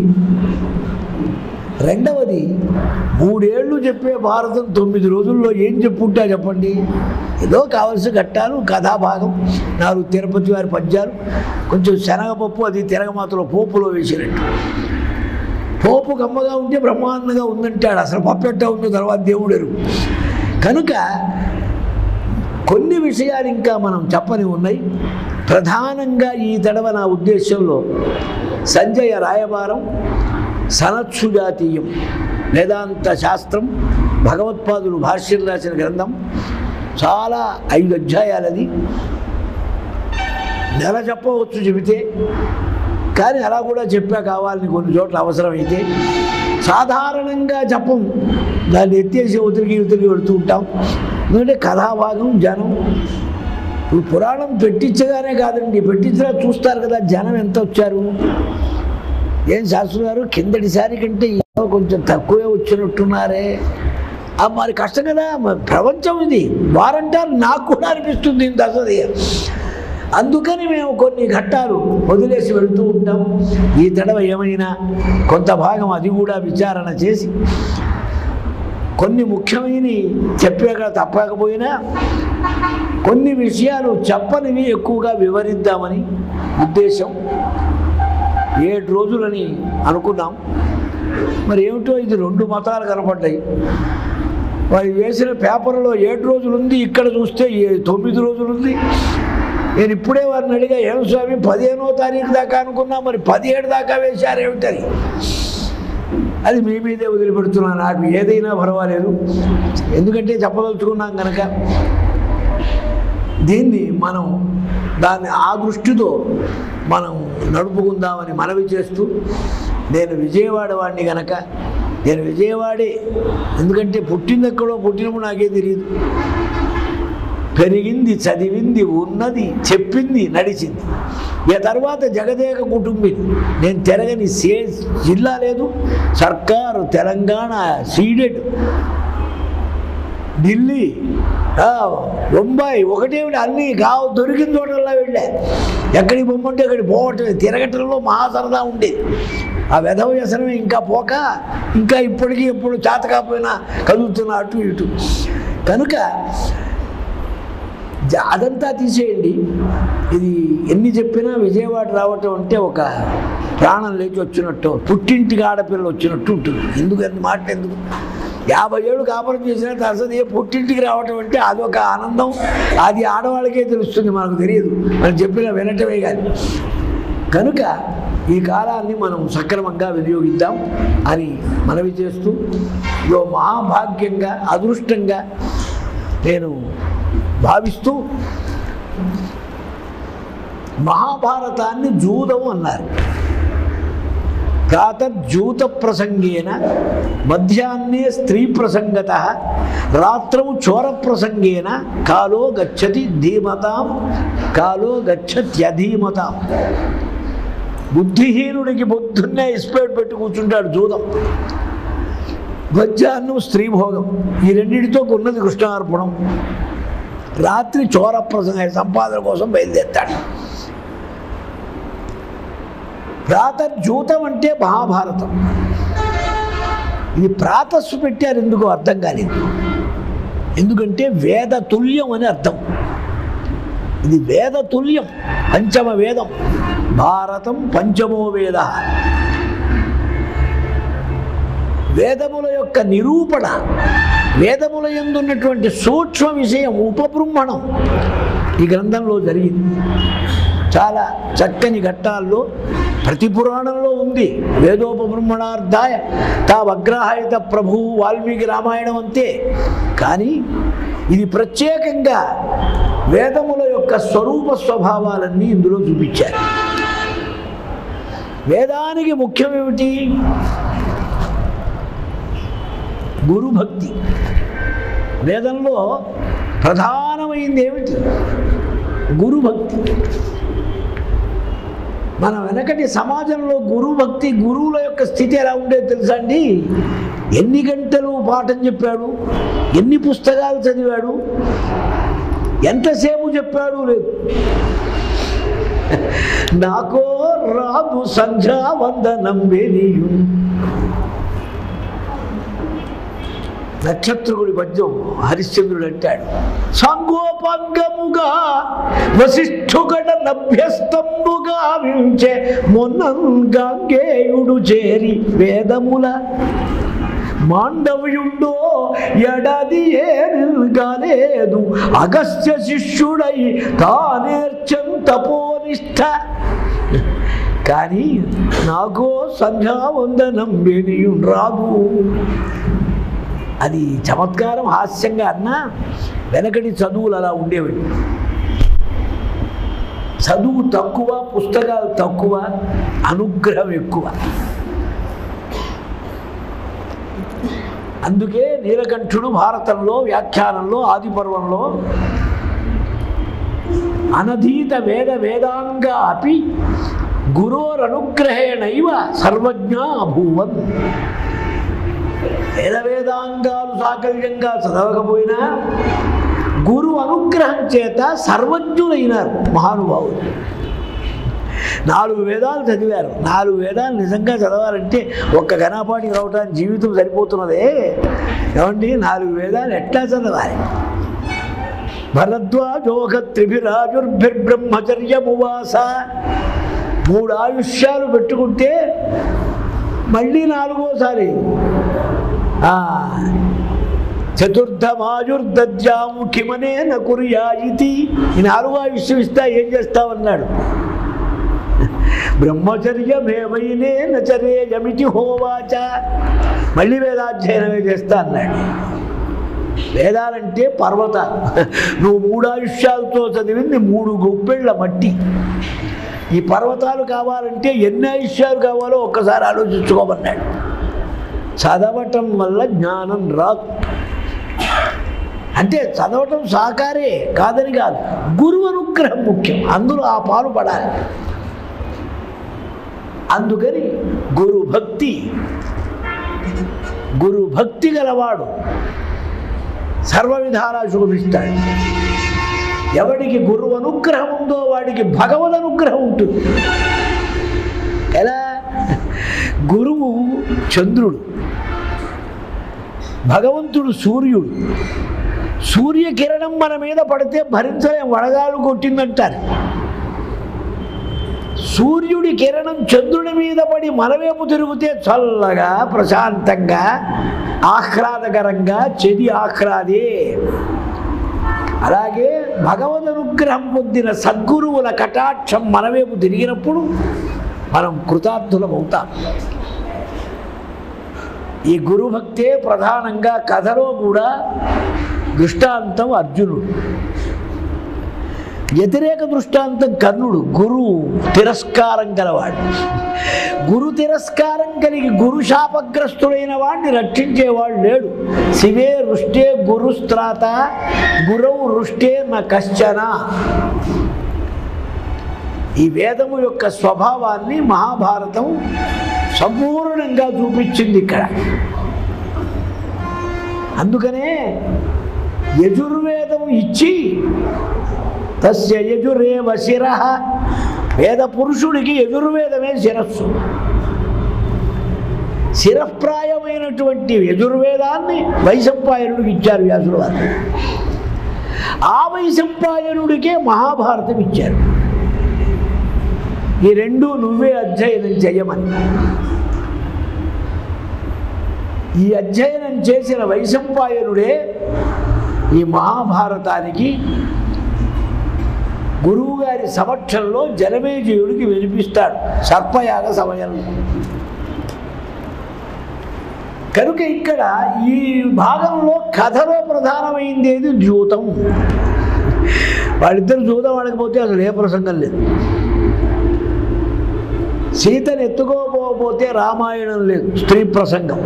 రెండవది మూడేళ్ళు చెప్పే భారతం తొమ్మిది రోజుల్లో ఏం చెప్పుంటా చెప్పండి ఏదో కావలసిన ఘట్టాలు కథాభాగం నాలుగు తిరుపతి వారి పద్యాలు కొంచెం శనగపప్పు అది తిరగమాతలో పోపులో వేసినట్టు పోపు కమ్మగా ఉంటే బ్రహ్మాండంగా ఉందంటాడు అసలు పప్పెట్ట ఉందో తర్వాత దేవుడు ఎరుగు కనుక కొన్ని విషయాలు ఇంకా మనం చెప్పని ఉన్నాయి ప్రధానంగా ఈ తడవ నా ఉద్దేశంలో సంజయ రాయబారం సనత్సు జాతీయం వేదాంత శాస్త్రం భగవత్పాదులు భాష్యం రాసిన గ్రంథం చాలా ఐదు అధ్యాయాలది నెల చెప్పవచ్చు చెబితే కానీ అలా కూడా చెప్పా కావాలని కొన్ని చోట్ల అవసరమైతే సాధారణంగా చెప్పం దాన్ని ఎత్తేసి ఉతిరిగి ఉతిరిగి పెడుతూ ఉంటాం ఎందుకంటే కథాభాగం జనం ఇప్పుడు పురాణం పెట్టించగానే కాదండి పెట్టించినా చూస్తారు కదా జనం ఎంత వచ్చారు ఏం శాస్త్రి గారు కిందటిసారి కంటే ఏదో కొంచెం తక్కువే వచ్చినట్టున్నారే ఆ మరి కష్టం కదా మరి ప్రపంచం ఇది వారంటారు నాకు కూడా అనిపిస్తుంది ఇంత అసలు అందుకని మేము కొన్ని ఘట్టాలు వదిలేసి వెళ్తూ ఉంటాం ఈ తడవ ఏమైనా కొంత భాగం అది కూడా విచారణ చేసి కొన్ని ముఖ్యమైన చెప్పాక తప్పకపోయినా కొన్ని విషయాలు చెప్పనివి ఎక్కువగా వివరిద్దామని ఉద్దేశం ఏడు రోజులని అనుకున్నాం మరి ఏమిటో ఇది రెండు మతాలు కనపడ్డాయి వారు వేసిన పేపర్లో ఏడు రోజులు ఉంది ఇక్కడ చూస్తే ఏ- తొమ్మిది రోజులు ఉంది నేను ఇప్పుడే వారిని అడిగా ఏం స్వామి పదిహేనో తారీఖు దాకా అనుకున్నా మరి పదిహేడు దాకా వేశారు ఏమిటని అది మీ మీదే వదిలిపెడుతున్నా నాకు ఏదైనా పర్వాలేదు ఎందుకంటే చెప్పదలుచుకున్నాం కనుక దీన్ని మనం దాన్ని ఆ దృష్టితో మనం నడుపుకుందామని మనవి చేస్తూ నేను విజయవాడ వాడిని గనక నేను విజయవాడే ఎందుకంటే పుట్టింది ఎక్కడో పుట్టినప్పుడు నాకే తెలియదు పెరిగింది చదివింది ఉన్నది చెప్పింది నడిచింది ఇక తర్వాత జగదేక కుటుంబిని నేను తిరగని సే జిల్లా లేదు సర్కారు తెలంగాణ సీడెడ్ ఢిల్లీ ఆ, బొంబాయి ఒకటేమిటి అన్నీ కావు దొరికిన చోటల్లా వెళ్ళా ఎక్కడికి బొమ్మంటే అక్కడికి పోవటం తిరగటంలో మహా సరదా ఉండేది ఆ వెధవ వ్యసనమే ఇంకా పోక ఇంకా ఇప్పటికీ ఎప్పుడు చేత కాకపోయినా కదులుతున్నా అటు ఇటు కనుక జ- అదంతా తీసేయండి ఇది ఎన్ని చెప్పినా విజయవాడ రావటం అంటే ఒక ప్రాణం లేచి వచ్చినట్టు పుట్టింటికి ఆడపిల్ల వచ్చినట్టు ఉంటుంది ఎందుకు అన్ని మాట ఎందుకు యాభై ఏళ్ళు కాపురం చేసినట్టు అసలు ఏ పుట్టింటికి రావటం అంటే అదొక ఆనందం అది ఆడవాళ్ళకే తెలుస్తుంది మనకు తెలియదు మనం చెప్పిన వినటమే కానీ కనుక ఈ కాలాన్ని మనం సక్రమంగా వినియోగిద్దాం అని మనవి చేస్తూ ఇదో మహాభాగ్యంగా అదృష్టంగా నేను భావిస్తూ మహాభారతాన్ని జూదం అన్నారు ప్రాతర్జూత ప్రసంగేన మధ్యాహ్నే స్త్రీ ప్రసంగత రాత్రౌ చోర ప్రసంగేన కాలో గచ్చతి ధీమతాం కాలో గచ్చత్యధీమతాం బుద్ధిహీనుడికి పొద్దున్నే ఇస్పేట్ పెట్టి కూర్చుంటాడు జూదం మధ్యాహ్నం స్త్రీ భోగం ఈ రెండింటితో ఉన్నది కృష్ణార్పణం రాత్రి చోర ప్రసంగ సంపాదన కోసం బయలుదేరుతాడు ప్రాతర్జూతం అంటే మహాభారతం ఇది ప్రాతస్సు పెట్టారు ఎందుకో అర్థం కాలేదు ఎందుకంటే వేద తుల్యం అని అర్థం ఇది వేద తుల్యం పంచమ వేదం భారతం పంచమో వేద వేదముల యొక్క నిరూపణ వేదముల ఎందున్నటువంటి సూక్ష్మ విషయం ఉపబృంహణం ఈ గ్రంథంలో జరిగింది చాలా చక్కని ఘట్టాల్లో ప్రతి పురాణంలో ఉంది వేదోపబ్రహ్మణార్థాయ తా వగ్రహాయుత ప్రభు వాల్మీకి రామాయణం అంతే కానీ ఇది ప్రత్యేకంగా వేదముల యొక్క స్వరూప స్వభావాలన్నీ ఇందులో చూపించారు వేదానికి ముఖ్యమేమిటి గురుభక్తి వేదంలో ప్రధానమైంది ఏమిటి గురుభక్తి మన వెనకటి సమాజంలో గురుభక్తి గురువుల యొక్క స్థితి ఎలా ఉండేది తెలుసా అండి ఎన్ని గంటలు పాఠం చెప్పాడు ఎన్ని పుస్తకాలు చదివాడు ఎంతసేపు చెప్పాడు లేదు నాకో రాదు సంధ్యా వందనం వెనియు నక్షత్రకుడి పద్యం హరిశ్చంద్రుడు అంటాడు సంగోపంగముగా వశిష్ఠుగడ నభ్యస్తంబుగా వించే మొన్నంగాంగేయుడు చేరి వేదముల మాండవ్యుండో ఎడది ఏనిల్గాలేదు అగస్త్య శిష్యుడై తానేర్చం తపోనిష్ట కానీ నాకో సంధ్యావందనం వెనియుం రాదు అది చమత్కారం హాస్యంగా అన్నా వెనకటి చదువులు అలా ఉండేవి చదువు తక్కువ పుస్తకాలు తక్కువ అనుగ్రహం ఎక్కువ అందుకే నీలకంఠుడు భారతంలో వ్యాఖ్యానంలో ఆదిపర్వంలో అనధీత వేద వేదాంగ అపి గురోరనుగ్రహేణైవ సర్వజ్ఞ అభూవన్ వేద వేదాంగాలు సాకల్యంగా చదవకపోయినా గురు అనుగ్రహం చేత సర్వజ్ఞులైనారు మహానుభావులు నాలుగు వేదాలు చదివారు నాలుగు వేదాలు నిజంగా చదవాలంటే ఒక్క ఘనపాటికి రావటానికి జీవితం సరిపోతున్నదే ఏమండి నాలుగు వేదాలు ఎట్లా చదవాలి భరద్వాజోగ త్రిభిరాజుర్భిర్బ్రహ్మచర్యమువాస మూడు ఆయుష్యాలు పెట్టుకుంటే మళ్ళీ నాలుగోసారి ఆ, చతుర్థమాయుర్దద్యాము కిమనే నకుర్యాయితి ఈ నాలుగో ఆయుష్యం ఇస్తా ఏం చేస్తావన్నాడు బ్రహ్మచర్యమేవైనే నచరేయమిటి హోవాచ మళ్ళీ వేదాధ్యయనమే చేస్తా అన్నాడు వేదాలంటే పర్వతాలు నువ్వు మూడు ఆయుష్యాలతో చదివింది మూడు గుప్పెళ్ళ మట్టి ఈ పర్వతాలు కావాలంటే ఎన్ని ఆయుష్యాలు కావాలో ఒక్కసారి ఆలోచించుకోమన్నాడు చదవటం వల్ల జ్ఞానం రాదు అంటే చదవటం సాకారే కాదని కాదు గురువు అనుగ్రహం ముఖ్యం అందులో ఆ పాలు పడాలి అందుకని గురు భక్తి గురు భక్తి గలవాడు సర్వ విధాలా శోభిస్తాడు ఎవడికి గురువు అనుగ్రహం ఉందో వాడికి భగవద్ అనుగ్రహం ఉంటుంది ఎలా గురువు చంద్రుడు భగవంతుడు సూర్యుడు సూర్యకిరణం మన మీద పడితే భరించలేం వడగాలు కొట్టిందంటారు సూర్యుడి కిరణం చంద్రుడి మీద పడి మనవేపు తిరిగితే చల్లగా ప్రశాంతంగా ఆహ్లాదకరంగా చెది ఆహ్లాదే అలాగే భగవద్ అనుగ్రహం పొందిన సద్గురువుల కటాక్షం మనవేపు తిరిగినప్పుడు మనం కృతార్థులం అవుతాం ఈ గురుభక్తే ప్రధానంగా కథలో కూడా దృష్టాంతం అర్జునుడు వ్యతిరేక దృష్టాంతం కర్ణుడు గురువు తిరస్కారం గలవాడు గురు తిరస్కారం కలిగి గురు శాపగ్రస్తుడైన వాడిని రక్షించేవాడు లేడు శివే రుష్టే గురుస్త్రాత గురవు రుష్టే న కశ్చన ఈ వేదము యొక్క స్వభావాన్ని మహాభారతం సంపూర్ణంగా చూపించింది ఇక్కడ అందుకనే యజుర్వేదం ఇచ్చి తస్య యజురేవ శిర వేద పురుషుడికి యజుర్వేదమే శిరస్సు శిరప్రాయమైనటువంటి యజుర్వేదాన్ని వైశంపాయనుడికి ఇచ్చారు వ్యాసుల వారు ఆ వైశంపాయనుడికే మహాభారతం ఇచ్చారు ఈ రెండు నువ్వే అధ్యయనం చేయమని ఈ అధ్యయనం చేసిన వైశంపాయనుడే ఈ మహాభారతానికి గురువుగారి సమక్షంలో జనమేజయుడికి వినిపిస్తాడు సర్పయాగ సమయంలో కనుక ఇక్కడ ఈ భాగంలో కథలో ప్రధానమైంది ఏది ద్యూతం వాళ్ళిద్దరు జూతం ఆడకపోతే అసలు ఏ ప్రసంగం లేదు సీతను ఎత్తుకోపోతే రామాయణం లేదు స్త్రీ ప్రసంగం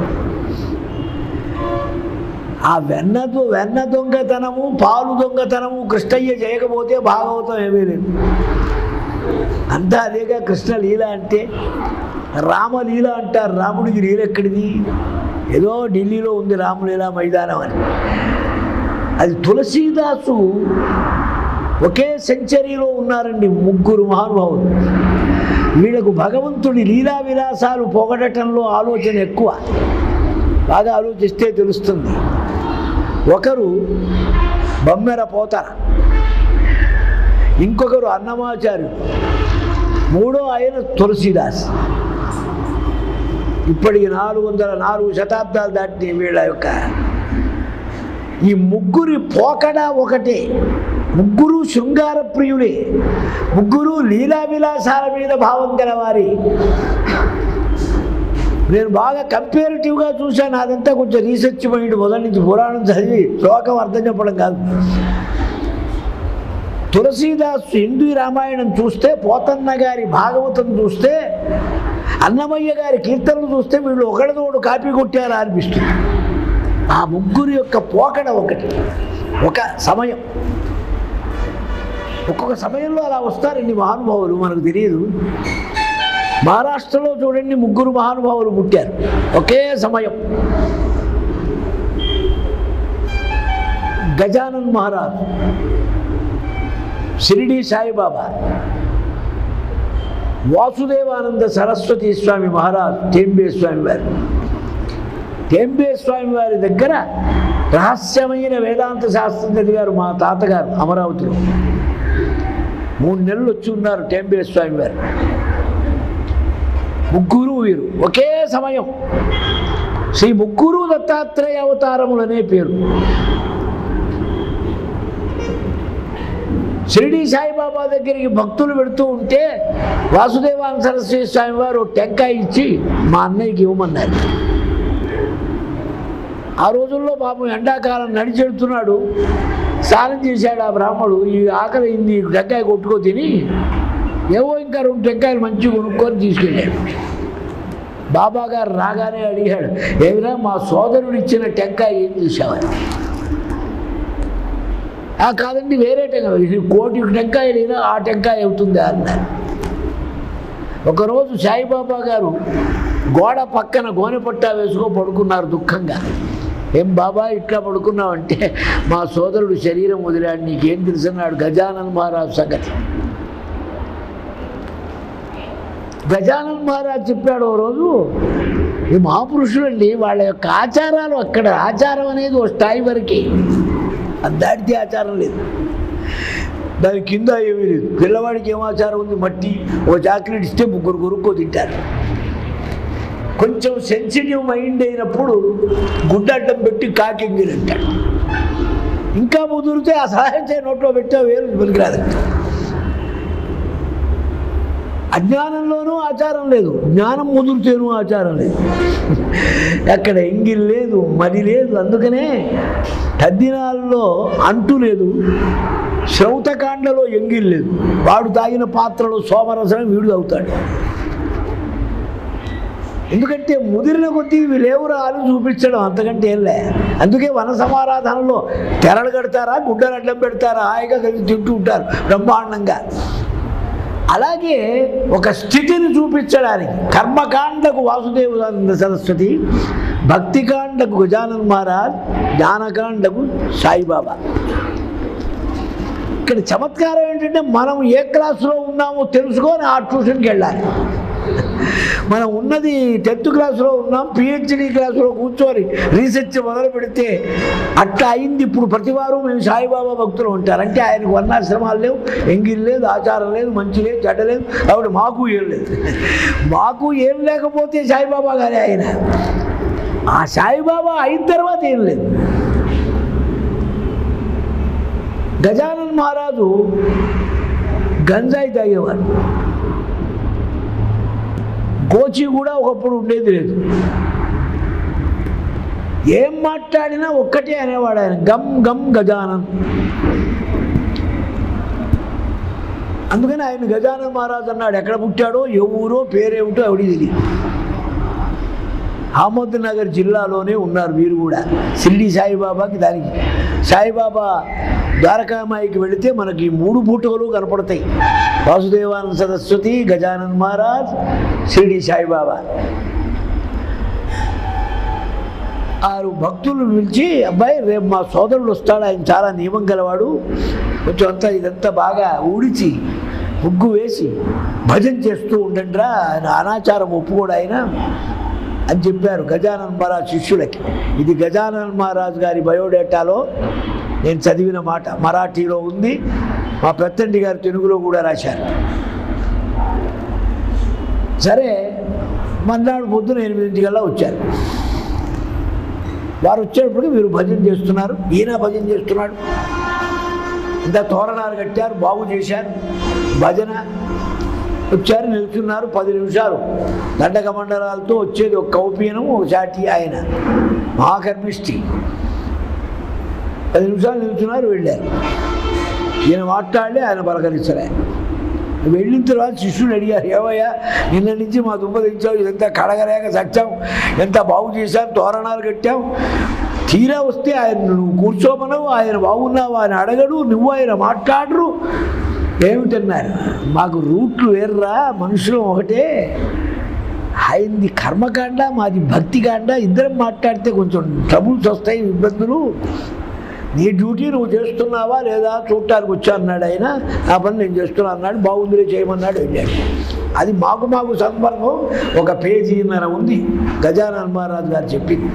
ఆ వెన్న దొ- వెన్న దొంగతనము పాలు దొంగతనము కృష్ణయ్య చేయకపోతే భాగవతం ఏమీ లేదు అంతా అదేగా కృష్ణ లీల అంటే రామలీల అంటారు రాముడికి లీల ఎక్కడిది ఏదో ఢిల్లీలో ఉంది రామలీల మైదానం అని అది తులసీదాసు ఒకే సెంచరీలో ఉన్నారండి ముగ్గురు మహానుభావులు వీళ్ళకు భగవంతుడి లీలా విలాసాలు పొగడటంలో ఆలోచన ఎక్కువ బాగా ఆలోచిస్తే తెలుస్తుంది ఒకరు బొమ్మెర పోతన ఇంకొకరు అన్నమాచార్యుడు మూడో ఆయన తులసీదాస్ ఇప్పటికి నాలుగు వందల నాలుగు శతాబ్దాలు దాటి వీళ్ళ యొక్క ఈ ముగ్గురి పోకడ ఒకటే ముగ్గురు శృంగార ప్రియులే ముగ్గురు లీలా విలాసాల మీద భావం గలవారి నేను బాగా కంపేరిటివ్గా చూశాను అదంతా కొంచెం రీసెర్చ్ మైండ్ మొదటి నుంచి పురాణం చదివి శ్లోకం అర్థం చెప్పడం కాదు తులసీదాస్ హిందూ రామాయణం చూస్తే పోతన్న గారి భాగవతం చూస్తే అన్నమయ్య గారి కీర్తనలు చూస్తే వీళ్ళు ఒకళ్ళదోడు కాపీ కొట్టారా అనిపిస్తుంది ఆ ముగ్గురు యొక్క పోకడ ఒకటి ఒక సమయం ఒక్కొక్క సమయంలో అలా వస్తారండి మహానుభావులు మనకు తెలియదు మహారాష్ట్రలో చూడండి ముగ్గురు మహానుభావులు పుట్టారు ఒకే సమయం గజానన్ మహారాజ్ షిరిడి సాయిబాబా వాసుదేవానంద సరస్వతి స్వామి మహారాజ్ టెంబే స్వామి వారు టెంబే స్వామి వారి దగ్గర రహస్యమైన వేదాంత శాస్త్రం చదివారు మా తాతగారు అమరావతిలో మూడు నెలలు వచ్చి ఉన్నారు టెంబే స్వామి వారు ముగ్గురు వీరు ఒకే సమయం శ్రీ ముగ్గురు దత్తాత్రేయ అవతారములనే పేరు షిరిడి సాయిబాబా దగ్గరికి భక్తులు పెడుతూ ఉంటే వాసుదేవానంద సరస్వతి స్వామి వారు టెంకాయ ఇచ్చి మా అన్నయ్యకి ఇవ్వమన్నారు ఆ రోజుల్లో పాపం ఎండాకాలం నడిచెడుతున్నాడు స్నానం చేశాడు ఆ బ్రాహ్మడు ఈ ఆకలి అయింది ఈ టెంకాయ కొట్టుకో తిని ఏవో ఇంకా రెండు టెంకాయలు మంచిగా కొనుక్కొని తీసుకెళ్ళాడు బాబా గారు రాగానే అడిగాడు ఏమిరా మా సోదరుడు ఇచ్చిన టెంకాయ ఏం చేశావని ఆ కాదండి వేరే టెంకాయ ఇది కోటి టెంకాయలు అయినా ఆ టెంకాయ అవుతుందా అన్నారు ఒకరోజు సాయిబాబా గారు గోడ పక్కన గోనె పట్టా వేసుకో పడుకున్నారు దుఃఖంగా ఏం బాబా ఇట్లా పడుకున్నావంటే మా సోదరుడు శరీరం వదిలాడు నీకేం తెలుసన్నాడు గజానన్ మహారాజ్ సంగతి గజానన్ మహారాజ్ చెప్పాడు ఓ రోజు ఈ మహాపురుషులండి వాళ్ళ యొక్క ఆచారాలు అక్కడ ఆచారం అనేది ఓ స్థాయి వరకే అది దాటితే ఆచారం లేదు దాని కింద ఏమీ లేదు పిల్లవాడికి ఏం ఆచారం ఉంది మట్టి ఓ చాక్లెట్ ఇస్తే ముగ్గురు కొరుక్కో తింటారు కొంచెం సెన్సిటివ్ మైండ్ అయినప్పుడు గుడ్డడ్డం పెట్టి కాకింగిల్ అంటాడు ఇంకా ముదిరితే ఆ సహాయం నోట్లో పెట్టా వేరు పనికిరాదంట అజ్ఞానంలోనూ ఆచారం లేదు జ్ఞానం ముదిరితేనూ ఆచారం లేదు అక్కడ ఎంగిల్ లేదు మది లేదు అందుకనే తద్దినాల్లో అంటు లేదు శ్రౌతకాండలో ఎంగిల్ లేదు వాడు తాగిన పాత్రలో సోమరసనం వీడు అవుతాడు ఎందుకంటే ముదిరిన కొద్దీ వీళ్ళెవరు ఆలు చూపించడం అంతకంటే ఏం లే అందుకే వన సమారాధనలో తెరలు కడతారా గుడ్డలు అడ్డం పెడతారా హాయిగా కలిసి తింటూ ఉంటారు బ్రహ్మాండంగా అలాగే ఒక స్థితిని చూపించడానికి కర్మకాండకు వాసుదేవానంద సరస్వతి భక్తికాండకు గజానన్ మహారాజ్ జ్ఞానకాండకు సాయిబాబా ఇక్కడ చమత్కారం ఏంటంటే మనం ఏ క్లాసులో ఉన్నామో తెలుసుకొని ఆ ట్యూషన్కి వెళ్ళాలి మనం ఉన్నది టెన్త్ క్లాస్లో ఉన్నాం పిహెచ్డి క్లాస్లో కూర్చొని రీసెర్చ్ మొదలు పెడితే అట్లా అయింది ఇప్పుడు ప్రతివారు మేము సాయిబాబా భక్తులు ఉంటారు అంటే ఆయనకు వర్ణాశ్రమాలు లేవు ఎంగిల్ లేదు ఆచారం లేదు మంచి లేదు చెడ్డ లేదు కాబట్టి మాకు ఏం లేదు మాకు ఏం లేకపోతే సాయిబాబా గారే ఆయన ఆ సాయిబాబా అయిన తర్వాత ఏం లేదు గజానన్ మహారాజు గంజాయి తాగేవారు గోచి కూడా ఒకప్పుడు ఉండేది లేదు ఏం మాట్లాడినా ఒక్కటే అనేవాడు ఆయన గమ్ గమ్ గజానన్ అందుకని ఆయన గజానన్ మహారాజు అన్నాడు ఎక్కడ పుట్టాడో ఏ ఊరో పేరేమిటో ఎవడి తెలియదు అహ్మద్ నగర్ జిల్లాలోనే ఉన్నారు వీరు కూడా షిరిడి సాయిబాబాకి దానికి సాయిబాబా ద్వారకామాయికి వెళితే మనకి ఈ మూడు పూటలు కనపడతాయి వాసుదేవానంద సరస్వతి గజానన్ మహారాజ్ షిరిడి సాయిబాబా ఆరు భక్తులు పిలిచి అబ్బాయి రేపు మా సోదరుడు వస్తాడు ఆయన చాలా నియమం గలవాడు కొంచెం అంతా ఇదంతా బాగా ఊడిచి ముగ్గు వేసి భజన చేస్తూ ఉండండిరా ఆయన అనాచారం ఒప్పుకోడు ఆయన అని చెప్పారు గజానన్ మహారాజ్ శిష్యులకి ఇది గజానన్ మహారాజ్ గారి బయోడేటాలో నేను చదివిన మాట మరాఠీలో ఉంది మా పెత్తండి గారు తెలుగులో కూడా రాశారు సరే మర్నాడు పొద్దున ఎనిమిదింటికల్లా వచ్చారు వారు వచ్చేటప్పటికి మీరు భజన చేస్తున్నారు ఈయన భజన చేస్తున్నాడు ఇంత తోరణాలు కట్టారు బాగు చేశారు భజన వచ్చారు నిల్చున్నారు పది నిమిషాలు దండక మండలాలతో వచ్చేది ఒక కౌపీనం ఒక చాటి ఆయన మహాకర్మిష్టి పది నిమిషాలు నిల్చున్నారు వెళ్ళారు ఈయన మాట్లాడి ఆయన పలకరించలే వెళ్ళిన తర్వాత శిష్యుడు అడిగారు ఏమయ్యా నిన్న నుంచి మా దుబ్బ తెచ్చావు ఇదంతా కడగలేక చచ్చాం ఎంత బాగు చేశాం తోరణాలు కట్టాం తీరా వస్తే ఆయన నువ్వు కూర్చోమనవు ఆయన బాగున్నావు ఆయన అడగడు నువ్వు ఆయన మాట్లాడరు ఏమిటన్నారు మాకు రూట్లు వేర్రా మనుషులు ఒకటే ఆయనది కర్మకాండ మాది భక్తికాండ ఇద్దరం మాట్లాడితే కొంచెం ట్రబుల్స్ వస్తాయి ఇబ్బందులు నీ డ్యూటీ నువ్వు చేస్తున్నావా లేదా చూడటానికి వచ్చా అన్నాడు ఆయన నా పని నేను చేస్తున్నా అన్నాడు బాగుందిలే చేయమన్నాడు వెళ్ళాడు అది మాకు మాకు సంపర్కం ఒక పేజీన్నర ఉంది గజానన్ మహారాజు గారు చెప్పింది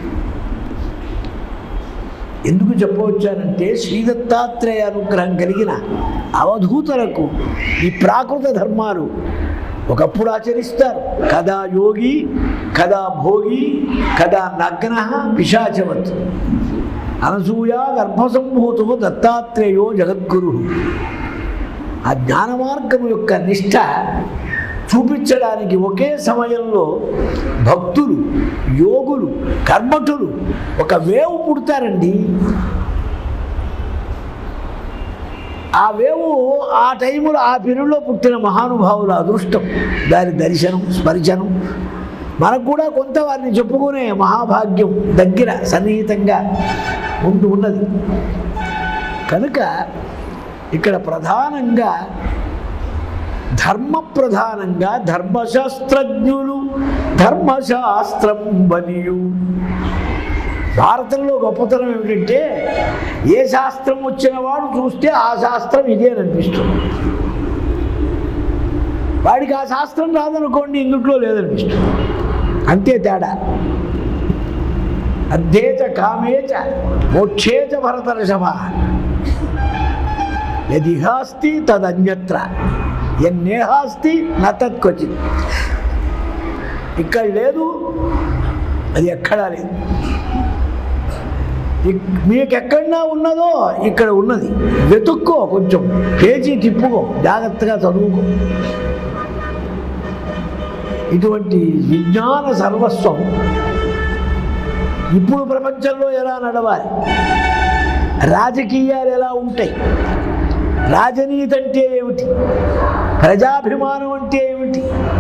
ఎందుకు చెప్పవచ్చానంటే శ్రీదత్తాత్రేయ అనుగ్రహం కలిగిన అవధూతలకు ఈ ప్రాకృత ధర్మాలు ఒకప్పుడు ఆచరిస్తారు కదా యోగి కదా భోగి కదా నగ్న పిశాచవత్ అనసూయ గర్భసంభూతు దత్తాత్రేయో జగద్గురు ఆ జ్ఞాన మార్గం యొక్క నిష్ఠ చూపించడానికి ఒకే సమయంలో భక్తులు యోగులు కర్మఠులు ఒక వేవు పుడతారండి ఆ వేవు ఆ టైంలో ఆ పీరియడ్లో పుట్టిన మహానుభావుల అదృష్టం దాని దర్శనం స్మరించనం మనకు కూడా కొంత వారిని చెప్పుకునే మహాభాగ్యం దగ్గర సన్నిహితంగా ఉంటూ ఉన్నది కనుక ఇక్కడ ప్రధానంగా ధర్మ ప్రధానంగా ధర్మశాస్త్రజ్ఞులు ధర్మశాస్త్రం బలియు భారతంలో గొప్పతనం ఏమిటంటే ఏ శాస్త్రం వచ్చిన వాడు చూస్తే ఆ శాస్త్రం ఇదే అని అనిపిస్తుంది వాడికి ఆ శాస్త్రం రాదనుకోండి ఇందుట్లో లేదనిపిస్తుంది అంతే తేడా అధ్యేచ కామేచ మోక్షేచ భరతర్షభ యదిహాస్తి తదన్యత్ర ఎన్నేహాస్తి నతత్కొచ్చింది ఇక్కడ లేదు అది ఎక్కడా లేదు ఇక్- మీకు ఎక్కడన్నా ఉన్నదో ఇక్కడ ఉన్నది వెతుక్కో కొంచెం పేజీ తిప్పుకో జాగ్రత్తగా చదువుకో ఇటువంటి విజ్ఞాన సర్వస్వం ఇప్పుడు ప్రపంచంలో ఎలా నడవాలి రాజకీయాలు ఎలా ఉంటాయి రాజనీతి అంటే ఏమిటి ప్రజాభిమానం అంటే ఏమిటి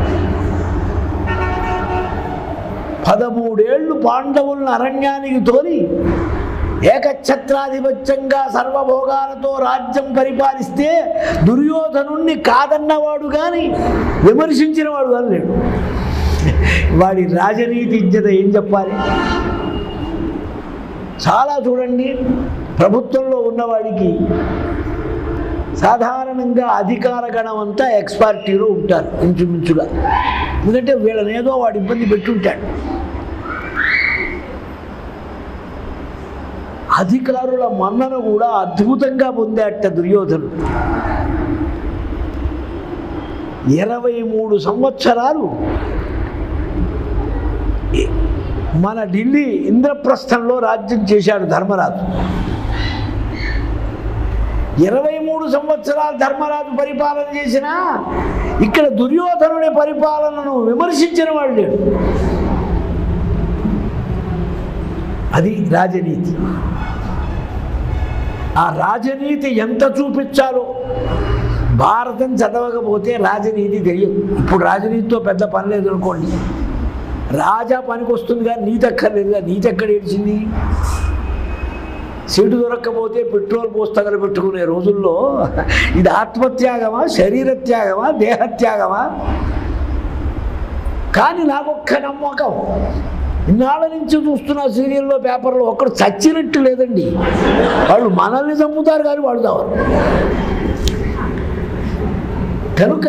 పదమూడేళ్లు పాండవులను అరణ్యానికి తోలి ఏకఛత్రాధిపత్యంగా సర్వభోగాలతో రాజ్యం పరిపాలిస్తే దుర్యోధనుణ్ణి కాదన్నవాడు కానీ విమర్శించినవాడు కానీ లేడు వాడి రాజనీతి ఇజ్జత ఏం చెప్పాలి చాలా చూడండి ప్రభుత్వంలో ఉన్నవాడికి సాధారణంగా అధికార గణం అంతా ఎక్స్పార్టీలో ఉంటారు ఇంచుమించుగా ఎందుకంటే వీళ్ళని ఏదో వాడు ఇబ్బంది పెట్టుంటాడు అధికారుల మన్నన కూడా అద్భుతంగా పొందాట దుర్యోధనుడు ఇరవై మూడు సంవత్సరాలు మన ఢిల్లీ ఇంద్రప్రస్థంలో రాజ్యం చేశాడు ధర్మరాజు ఇరవై మూడు సంవత్సరాలు ధర్మరాజు పరిపాలన చేసినా ఇక్కడ దుర్యోధనుడి పరిపాలనను విమర్శించిన వాడు లేడు అది రాజనీతి ఆ రాజనీతి ఎంత చూపించాలో భారతం చదవకపోతే రాజనీతి తెలియదు ఇప్పుడు రాజనీతితో పెద్ద పని లేదు అనుకోండి రాజా పనికి వస్తుంది కానీ నీతి అక్కర్లేదుగా నీతి ఎక్కడ ఏడ్చింది సీటు దొరక్కపోతే పెట్రోల్ పోసి తగలబెట్టుకునే రోజుల్లో ఇది ఆత్మత్యాగమా శరీర త్యాగమా దేహత్యాగమా కానీ నాకొక్క నమ్మకం ఇన్నాళ్ళ నుంచి చూస్తున్న సీరియల్లో పేపర్లో ఒక్కడు చచ్చినట్టు లేదండి వాళ్ళు మనల్ని చంపుతారు కానీ వాళ్ళు చావరు కనుక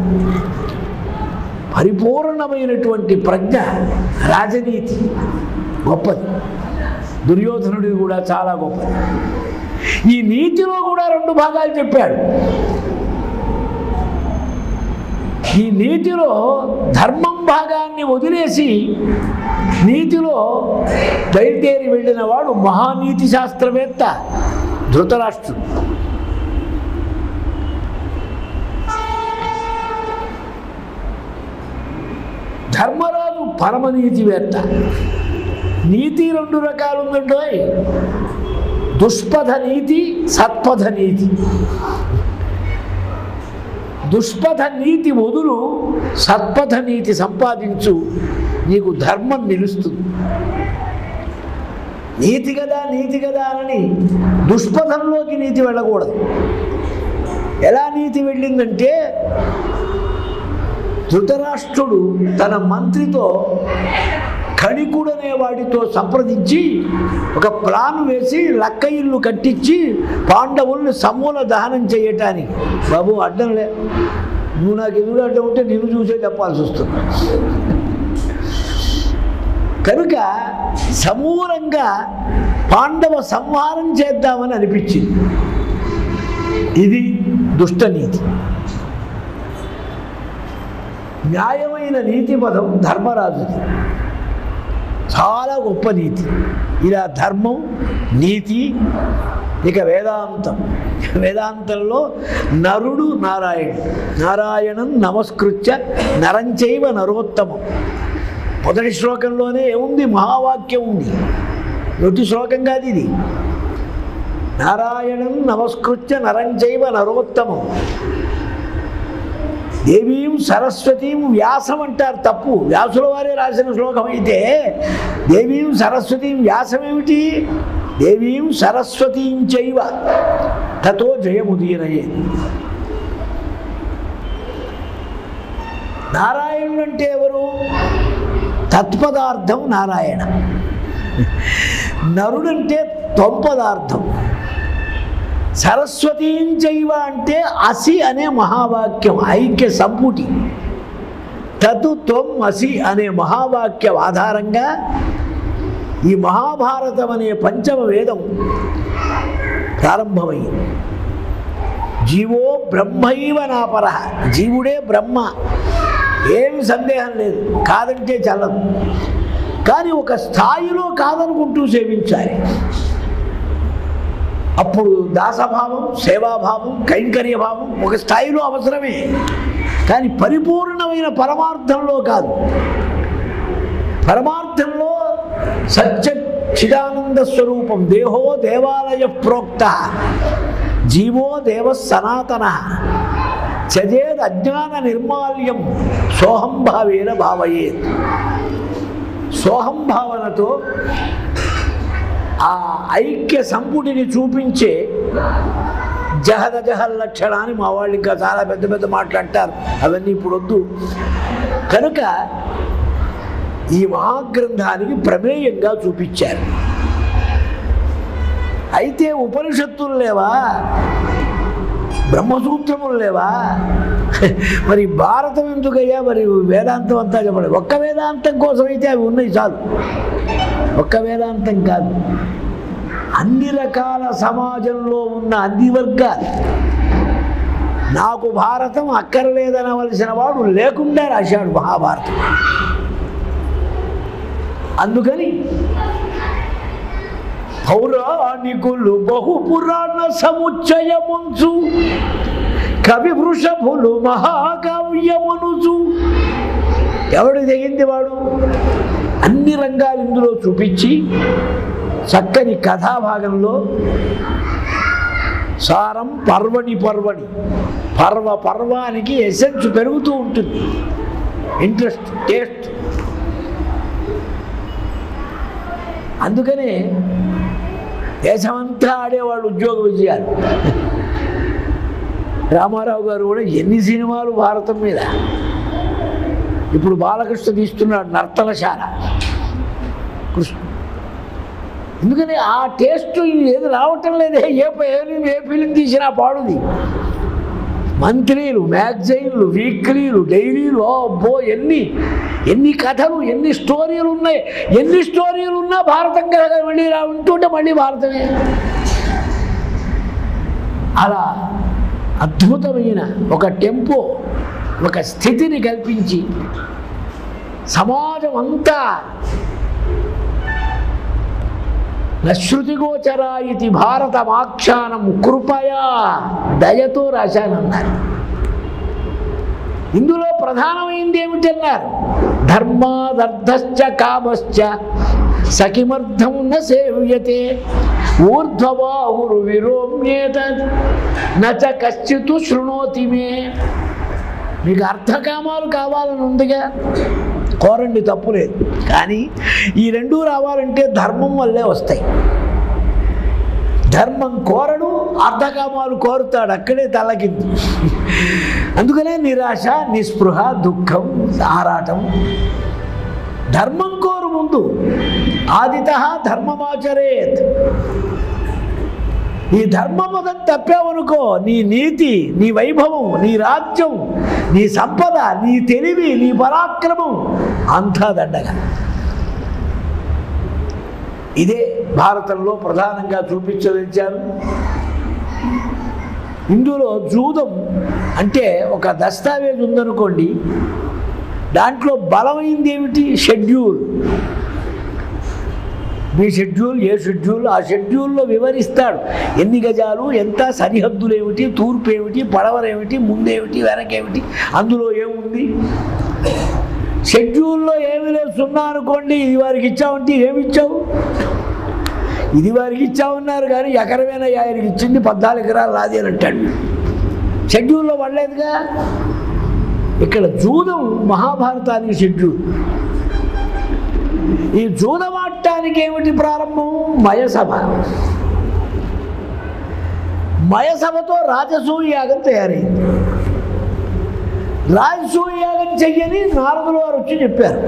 పరిపూర్ణమైనటువంటి ప్రజ్ఞ రాజనీతి గొప్పది దుర్యోధనుడిది కూడా చాలా గొప్పది ఈ నీతిలో కూడా రెండు భాగాలు చెప్పాడు ఈ నీతిలో ధర్మం భాగాన్ని వదిలేసి నీతిలో బయలుదేరి వెళ్ళిన వాడు మహానీతి శాస్త్రవేత్త ధృతరాష్ట్రుడు ధర్మరాజు పరమనీతివేత్త నీతి రెండు రకాలు ఉందండోయ్ దుష్పథ నీతి సత్పథ నీతి దుష్పథ నీతి వదులు సత్పథ నీతి సంపాదించు నీకు ధర్మం నిలుస్తుంది నీతి కదా నీతి కదా అని దుష్పథంలోకి నీతి వెళ్ళకూడదు ఎలా నీతి వెళ్ళిందంటే ధృతరాష్ట్రుడు తన మంత్రితో కణికుడనే వాడితో సంప్రదించి ఒక ప్లాన్ వేసి లక్క ఇల్లు కట్టించి పాండవుల్ని సమూల దహనం చేయటానికి బాబు అడ్డంలే నువ్వు నాకు ఎదురు అడ్డం ఉంటే నిన్ను చూసే చెప్పాల్సి వస్తుంది కనుక సమూలంగా పాండవ సంహారం చేద్దామని అనిపించింది ఇది దుష్టనీతి న్యాయమైన నీతి పదం ధర్మరాజుది చాలా గొప్ప నీతి ఇలా ధర్మం నీతి ఇక వేదాంతం వేదాంతంలో నరుడు నారాయణుడు నారాయణం నమస్కృత్య నరంచైవ నరోత్తమం మొదటి శ్లోకంలోనే ఏముంది మహావాక్యం ఉంది నొట్టి శ్లోకం కాదు ఇది నారాయణం నమస్కృత్య నరంచైవ నరోత్తమం దేవీం సరస్వతీం వ్యాసం అంటారు తప్పు వ్యాసుల వారే రాసిన శ్లోకం అయితే దేవీం సరస్వతీం వ్యాసం ఏమిటి దేవీం సరస్వతీం చైవ తతో జయముదీరయే నారాయణుడు అంటే ఎవరు తత్పదార్థం నారాయణ నరుడంటే త్వంపదార్థం సరస్వతీం చైవ అంటే అసి అనే మహావాక్యం ఐక్య సంపుటి తతు త్వం అసి అనే మహావాక్యం ఆధారంగా ఈ మహాభారతం అనే పంచమ వేదం ప్రారంభమైంది జీవో బ్రహ్మైవ నాపర జీవుడే బ్రహ్మ ఏమి సందేహం లేదు కాదంటే చల్లదు కానీ ఒక స్థాయిలో కాదనుకుంటూ సేవించాలి అప్పుడు దాసభావం సేవాభావం కైంకర్యభావం ఒక స్థాయిలో అవసరమే కానీ పరిపూర్ణమైన పరమార్థంలో కాదు పరమార్థంలో సత్య చిదానంద స్వరూపం దేహో దేవాలయ ప్రోక్త జీవో దేవ సనాతన చజేద్ అజ్ఞాన నిర్మాల్యం సోహం భావేన భావయేత్ సోహం భావనతో ఆ ఐక్య సంపుటిని చూపించే జహద జహల్ లక్షణాన్ని మా వాళ్ళు ఇంకా చాలా పెద్ద పెద్ద మాట్లాడతారు అవన్నీ ఇప్పుడు వద్దు కనుక ఈ మహాగ్రంథానికి ప్రమేయంగా చూపించారు అయితే ఉపనిషత్తులు లేవా బ్రహ్మసూత్రములు లేవా మరి భారతం ఎందుకయ్యా మరి వేదాంతం అంతా చెప్పండి ఒక్క వేదాంతం కోసం అయితే అవి ఉన్నాయి చాలు ఒక్క వేదాంతం కాదు అన్ని రకాల సమాజంలో ఉన్న అన్ని వర్గాలు నాకు భారతం అక్కర్లేదనవలసిన వాడు లేకుండా రాశాడు మహాభారతం అందుకని పౌరాణికులు బహుపురాణ సముచ్చయముంచు కవి వృషభులు మహాకావ్యమనుచు ఎవడు తెగింది వాడు అన్ని రంగాలు ఇందులో చూపించి చక్కని కథాభాగంలో సారం పర్వణి పర్వణి పర్వ పర్వానికి ఎసెన్స్ పెరుగుతూ ఉంటుంది ఇంట్రెస్ట్ టేస్ట్ అందుకనే దేశమంతా ఆడేవాళ్ళు ఉద్యోగ విజయాలు రామారావు గారు కూడా ఎన్ని సినిమాలు భారతం మీద ఇప్పుడు బాలకృష్ణ తీస్తున్నాడు నర్తనశాల కృష్ణ ఎందుకని ఆ టేస్ట్ ఏది రావటం లేదే ఏ ఫిలిం ఏ ఫిలిం తీసినా పాడుది మంత్లీలు మ్యాగజైన్లు వీక్లీలు డైలీలు ఓ అబ్బో ఎన్ని ఎన్ని కథలు ఎన్ని స్టోరీలు ఉన్నాయి ఎన్ని స్టోరీలు ఉన్నా భారతం కదా మళ్ళీ రా ఉంటుంటే మళ్ళీ భారతమే అలా అద్భుతమైన ఒక టెంపో ఒక స్థితిని కల్పించి సమాజం అంతా నశ్రుతిగోచర ఇది భారతమాఖ్యానం కృపయా దయతో రాశానన్నారు ఇందులో ప్రధానమైంది ఏమిటన్నారు ధర్మాదర్థశ్చ కామశ్చ సఖిమర్థం న సేవ్యతే ఊర్ధ్వబాహురు విరోమ్యేత నచ కశ్చితు శృణోతి మే మీకు అర్థకామాలు కావాలని ఉందిగా కోరండి తప్పులేదు కానీ ఈ రెండూ రావాలంటే ధర్మం వల్లే వస్తాయి ధర్మం కోరడు అర్ధకామాలు కోరుతాడు అక్కడే తలకింది అందుకనే నిరాశ నిస్పృహ దుఃఖం ఆరాటం ధర్మం కోరు ముందు ఆదిత ధర్మమాచరేత్ ఈ ధర్మపదం తప్పావనుకో నీ నీతి నీ వైభవం నీ రాజ్యం నీ సంపద నీ తెలివి నీ పరాక్రమం అంతా దండగా ఇదే భారతంలో ప్రధానంగా చూపించదలిచారు ఇందులో జూదం అంటే ఒక దస్తావేజ్ ఉందనుకోండి దాంట్లో బలమైంది ఏమిటి షెడ్యూల్ మీ షెడ్యూల్ ఏ షెడ్యూల్ ఆ షెడ్యూల్లో వివరిస్తాడు ఎన్ని గజాలు ఎంత సరిహద్దులు ఏమిటి తూర్పు ఏమిటి పడవరేమిటి ముందేమిటి వెనకేమిటి అందులో ఏముంది షెడ్యూల్లో ఏమి లేదు సున్నా అనుకోండి ఇది వారికి ఇచ్చావంటే ఏమి ఇచ్చావు ఇది వారికి ఇచ్చామన్నారు కానీ ఎకరమైన ఆయనకి ఇచ్చింది పద్నాలుగు ఎకరాలు నాది అని అంటాడు షెడ్యూల్లో పడలేదుగా ఇక్కడ జూదం మహాభారతానికి షెడ్యూల్ ఈ జూదమాటానికి ఏమిటి ప్రారంభం మయసభ మయసభతో రాజసూయ యాగం తయారైంది రాజసూయ యాగం చెయ్యని నారదుల వారు వచ్చి చెప్పారు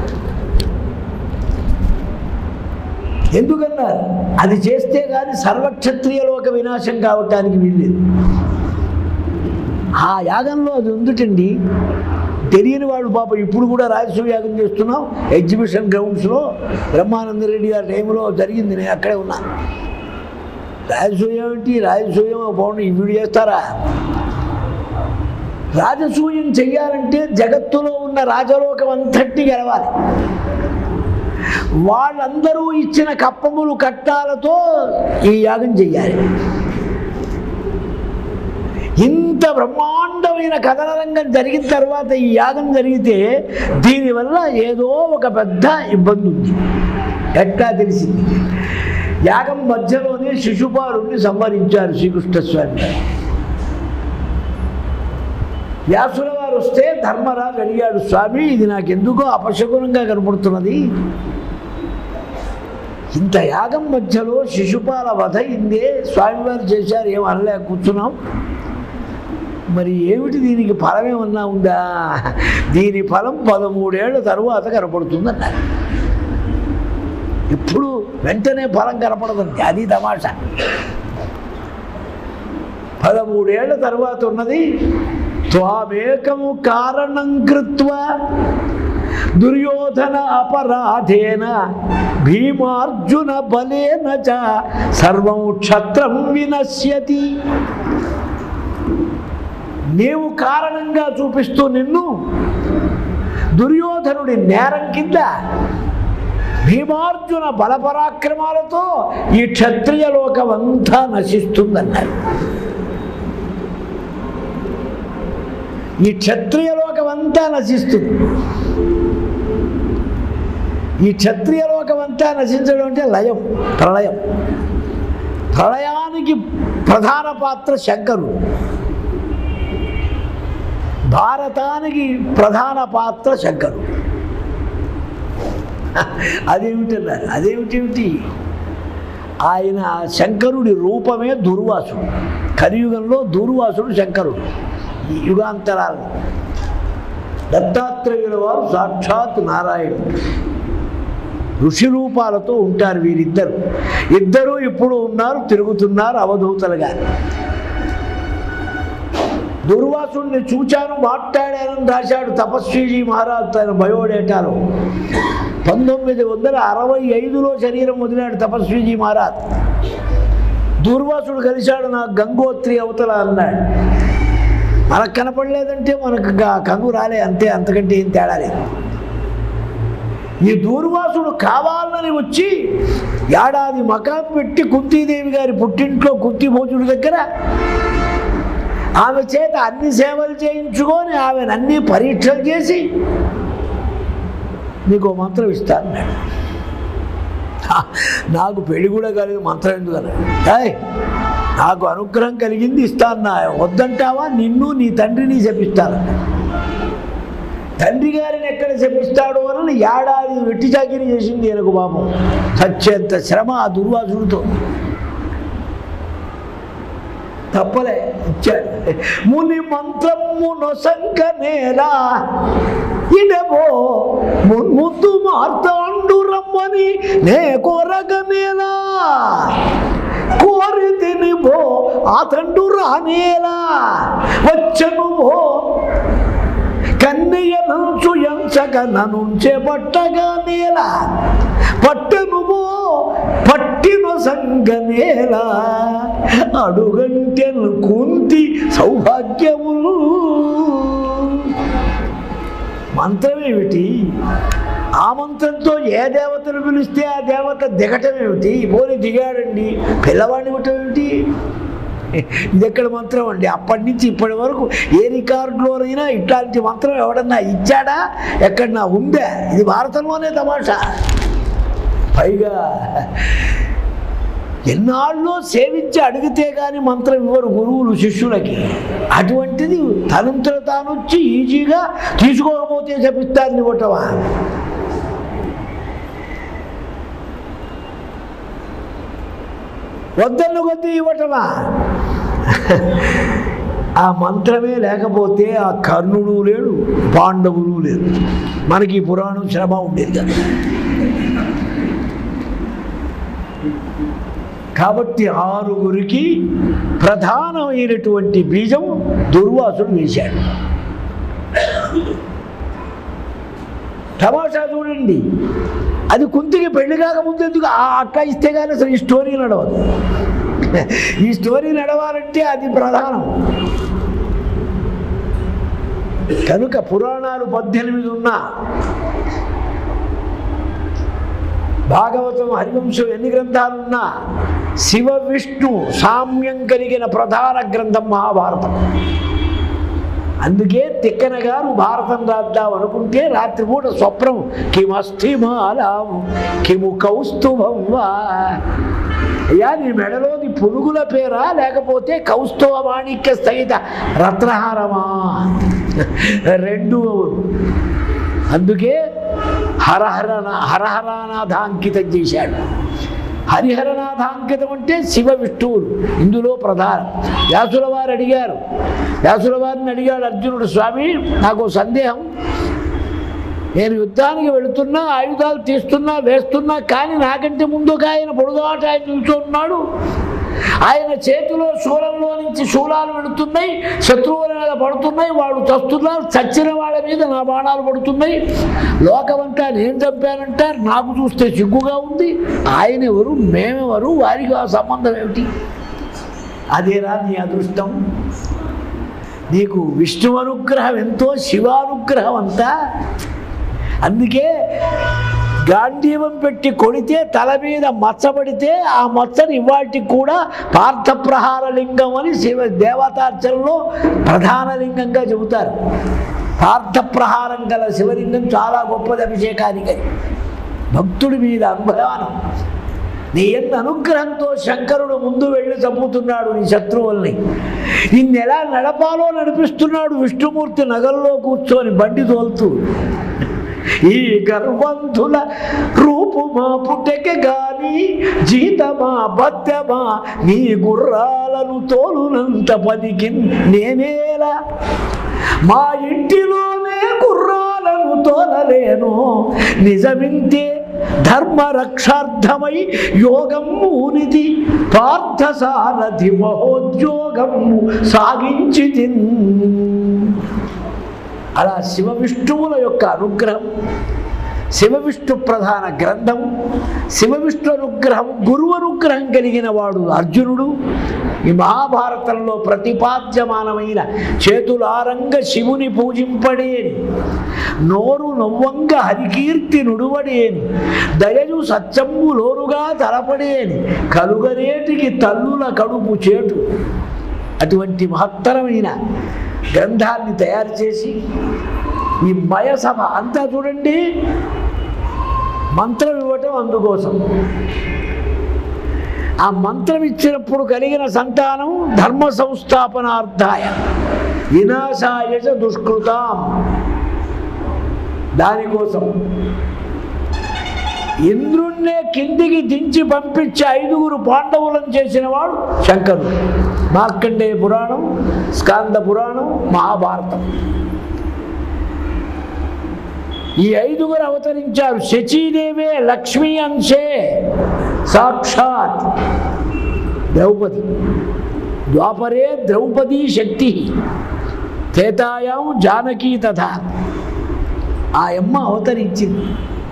ఎందుకన్నారు అది చేస్తే కానీ సర్వక్షత్రియలోక వినాశం కావటానికి వీల్లేదు ఆ యాగంలో అది ఉందిటండి తెలియని వాళ్ళు పాపం ఇప్పుడు కూడా రాజసూయ యాగం చేస్తున్నాం ఎగ్జిబిషన్ గ్రౌండ్స్లో బ్రహ్మానంద రెడ్డి గారి టైంలో జరిగింది నేను అక్కడే ఉన్నాను రాజసూయం ఏంటి రాజసూయం బాగుండి ఇప్పుడు చేస్తారా రాజసూయం చెయ్యాలంటే జగత్తులో ఉన్న రాజలోకం అంతటి గెలవాలి వాళ్ళందరూ ఇచ్చిన కప్పములు కట్టాలతో ఈ యాగం చెయ్యాలి ఇంత బ్రహ్మాండమైన కథన రంగం జరిగిన తర్వాత ఈ యాగం జరిగితే దీనివల్ల ఏదో ఒక పెద్ద ఇబ్బంది ఉంది ఎట్లా తెలిసింది యాగం మధ్యలోనే శిశుపాలుని సంహరించారు శ్రీకృష్ణస్వామి గారు వ్యాసుల వారు వస్తే ధర్మరాజు అడిగాడు స్వామి ఇది నాకెందుకో అపశకునంగా కనపడుతున్నది ఇంత యాగం మధ్యలో శిశుపాల వధ ఇందే స్వామివారు చేశారు ఏం అనలే కూర్చున్నాం మరి ఏమిటి దీనికి ఫలం ఏమన్నా ఉందా దీని ఫలం పదమూడేళ్ల తరువాత కనపడుతుందన్నారు ఇప్పుడు వెంటనే ఫలం కనపడదండి అది తమాషా పదమూడేళ్ల తర్వాత ఉన్నది త్వామేకము కారణం కృత్వా దుర్యోధన అపరాధేన భీమార్జున బలేన చ సర్వం క్షత్రం వినశ్యతి నీవు కారణంగా చూపిస్తూ నిన్ను దుర్యోధనుడి నేరం కింద భీమార్జున బలపరాక్రమాలతో ఈ క్షత్రియ లోకమంతా నశిస్తుందన్నారు ఈ క్షత్రియ లోకమంతా నశిస్తుంది ఈ క్షత్రియ లోకమంతా నశించడం అంటే లయం ప్రళయం ప్రళయానికి ప్రధాన పాత్ర శంకరుడు భారతానికి ప్రధాన పాత్ర శంకరుడు అదేమిటన్నారు అదేమిటేమిటి ఆయన శంకరుడి రూపమే దుర్వాసుడు కలియుగంలో దుర్వాసుడు శంకరుడు ఈ యుగాంతరాలు దత్తాత్రేయుల వారు సాక్షాత్ నారాయణుడు ఋషి రూపాలతో ఉంటారు వీరిద్దరు ఇద్దరు ఇప్పుడు ఉన్నారు తిరుగుతున్నారు అవధూతలుగా దుర్వాసుడిని చూచాను మాట్లాడానని రాశాడు తపస్వీజీ మహారాజు తన బయోడేటాలో పంతొమ్మిది వందల అరవై ఐదులో శరీరం వదిలాడు తపస్వీజీ మహారాజ్ దుర్వాసుడు కలిశాడు నాకు గంగోత్రి అవతల అన్నాడు మనకు కనపడలేదంటే మనకు గా- కన్ను రాలే అంతే అంతకంటే ఏం తేడా లేదు ఈ దూర్వాసుడు కావాలని వచ్చి ఏడాది మకాం పెట్టి కుంతీదేవి గారి పుట్టింట్లో కుంతి భోజుడి దగ్గర ఆమె చేత అన్ని సేవలు చేయించుకొని ఆమెను అన్ని పరీక్షలు చేసి నీకు ఓ మంత్రం ఇస్తా అన్నాడు హా, నాకు పెళ్లి కూడా కలిగి మంత్రం ఎందుకన్నా ఏయ్, నాకు అనుగ్రహం కలిగింది ఇస్తా అన్నా వద్దంటావా నిన్ను నీ తండ్రిని చెప్పిస్తాను తండ్రి గారిని ఎక్కడ చెప్పిస్తాడో అని ఏడాది వెట్టి చాకిరి చేసింది ఈయనకు పాపం సత్యంత శ్రమ ఆ దుర్వాసుడితో తప్పలే ఇచ్చాడు ముని మంత్రము నొసంక నేరా ఇడబో ముద్దు మార్తాండు రమ్మని నే కోరగ నేలా కోరి తిని బో అతండు రానేలా వచ్చను బో కన్నయ్య నంచు ఎంచక ననుంచే పట్టగా నేల పట్టనుమో పట్టిన సంగనేల అడుగంటెను కుంతి సౌభాగ్యములు మంత్రం ఏమిటి ఆ మంత్రంతో ఏ దేవతను పిలిస్తే ఆ దేవత దిగటం ఏమిటి పోని దిగాడండి పిల్లవాడిని ఇవ్వటం ఏమిటి ఇది ఎక్కడ మంత్రం అండి అప్పటి నుంచి ఇప్పటి వరకు ఏ రికార్డులోనైనా ఇట్లాంటి మంత్రం ఎవడన్నా ఇచ్చాడా ఎక్కడన్నా ఉందా ఇది భారతంలోనే తమాషా పైగా ఎన్నాళ్ళు సేవించి అడిగితే కానీ మంత్రం ఇవ్వరు గురువులు శిష్యులకి అటువంటిది తనంతట తాను వచ్చి ఈజీగా తీసుకోకపోతే చెప్పిస్తారని ఇవ్వటమా వద్దన్న కొద్దీ ఇవ్వటమా ఆ మంత్రమే లేకపోతే ఆ కర్ణుడు లేడు పాండవులు లేరు మనకి ఈ పురాణం శ్రమ ఉండేది కదా కాబట్టి ఆరుగురికి ప్రధానమైనటువంటి బీజం దుర్వాసుడు వేశాడు తమాషా చూడండి అది కుంతికి పెళ్లి కాకముందు ఎందుకు ఆ అక్క ఇస్తే కానీ అసలు ఈ స్టోరీ నడవదు ఈ స్టోరీ నడవాలంటే అది ప్రధానం కనుక పురాణాలు పద్దెనిమిది ఉన్నా భాగవతం హరివంశం ఎన్ని గ్రంథాలున్నా శివ విష్ణు సామ్యం కలిగిన ప్రధాన గ్రంథం మహాభారతం అందుకే తిక్కన గారు భారతం రాద్దాం అనుకుంటే రాత్రిపూట స్వప్నం కిమస్థి మాలాం కిము కౌస్తుభం వా అయ్యా నీ మెడలోది పురుగుల పేరా లేకపోతే కౌస్తవ మాణిక్య స్థగిత రత్నహారమా రెండు అవును అందుకే హరహర హరహరానాథాంకితం చేశాడు హరిహరనాథాంకితం అంటే శివ విష్ణువులు ఇందులో ప్రధానం వ్యాసుల వారు అడిగారు వ్యాసుల వారిని అడిగాడు అర్జునుడు స్వామి నాకు ఓ సందేహం నేను యుద్ధానికి వెళుతున్నా ఆయుధాలు తీస్తున్నా వేస్తున్నా కానీ నాకంటే ముందుగా ఆయన పొడుగాట ఆయన నిల్చున్నాడు ఆయన చేతిలో శూలంలో నుంచి శూలాలు వెళుతున్నాయి శత్రువుల మీద పడుతున్నాయి వాడు చస్తున్నారు చచ్చిన వాళ్ళ మీద నా బాణాలు పడుతున్నాయి లోకమంతా నేను చంపానంటారు నాకు చూస్తే సిగ్గుగా ఉంది ఆయన ఎవరు మేమెవరు వారికి ఆ సంబంధం ఏమిటి అదేరా నీ అదృష్టం నీకు విష్ణు అనుగ్రహం ఎంతో శివానుగ్రహం అంతా అందుకే గాంధీవం పెట్టి కొడితే తల మీద మచ్చబడితే ఆ మచ్చని ఇవాటికి కూడా పార్థప్రహార లింగం అని శివ దేవతార్చనలో ప్రధాన లింగంగా చెబుతారు పార్థప్రహారం గల శివలింగం చాలా గొప్పది అభిషేకానికి భక్తుడి మీద అనుభవానం నీ ఎంత అనుగ్రహంతో శంకరుడు ముందు వెళ్ళి చంపుతున్నాడు నీ శత్రువుల్ని నిన్ను ఎలా నడపాలో నడిపిస్తున్నాడు విష్ణుమూర్తి నగల్లో కూర్చొని బండి తోలుతూ ఈ గర్వంతుల రూపు మా పుట్టెకి గాని జీతమా బద్దమా నీ గుర్రాలను తోలునంత పనికి నేనేలా మా ఇంటిలోనే గుర్రాలను తోలలేను నిజమింతే ధర్మ రక్షార్థమై యోగం ఊనిది పార్థసారథి మహోద్యోగము సాగించి అలా శివ విష్ణువుల యొక్క అనుగ్రహం శివ విష్ణు ప్రధాన గ్రంథం శివ విష్ణు అనుగ్రహం గురువు అనుగ్రహం కలిగిన వాడు అర్జునుడు ఈ మహాభారతంలో ప్రతిపాద్యమానమైన చేతులారంగ శివుని పూజింపడేని నోరు నవ్వంగ హరికీర్తి నుడువడేని దయజు సత్యంబు లోరుగా తలపడేని కలుగనేటికి తల్లుల కడుపు చేటు అటువంటి మహత్తరమైన గ్రంథాన్ని తయారు చేసి ఈ మయసభ అంతా చూడండి మంత్రం ఇవ్వటం అందుకోసం ఆ మంత్రం ఇచ్చినప్పుడు కలిగిన సంతానం ధర్మ సంస్థాపనార్థాయ వినాశాయ చ దుష్కృతాం దానికోసం ఇంద్రుణ్ణే కిందికి దించి పంపించి ఐదుగురు పాండవులను చేసిన వాడు శంకరుడు మార్కండేయ పురాణం స్కాంద పురాణం మహాభారతం ఈ ఐదుగురు అవతరించారు శచీదేవే లక్ష్మీ అంశే సాక్షాత్ ద్రౌపది ద్వాపరే ద్రౌపదీ శక్తి త్రేతాయాం జానకీ తథా ఆ అమ్మ అవతరించింది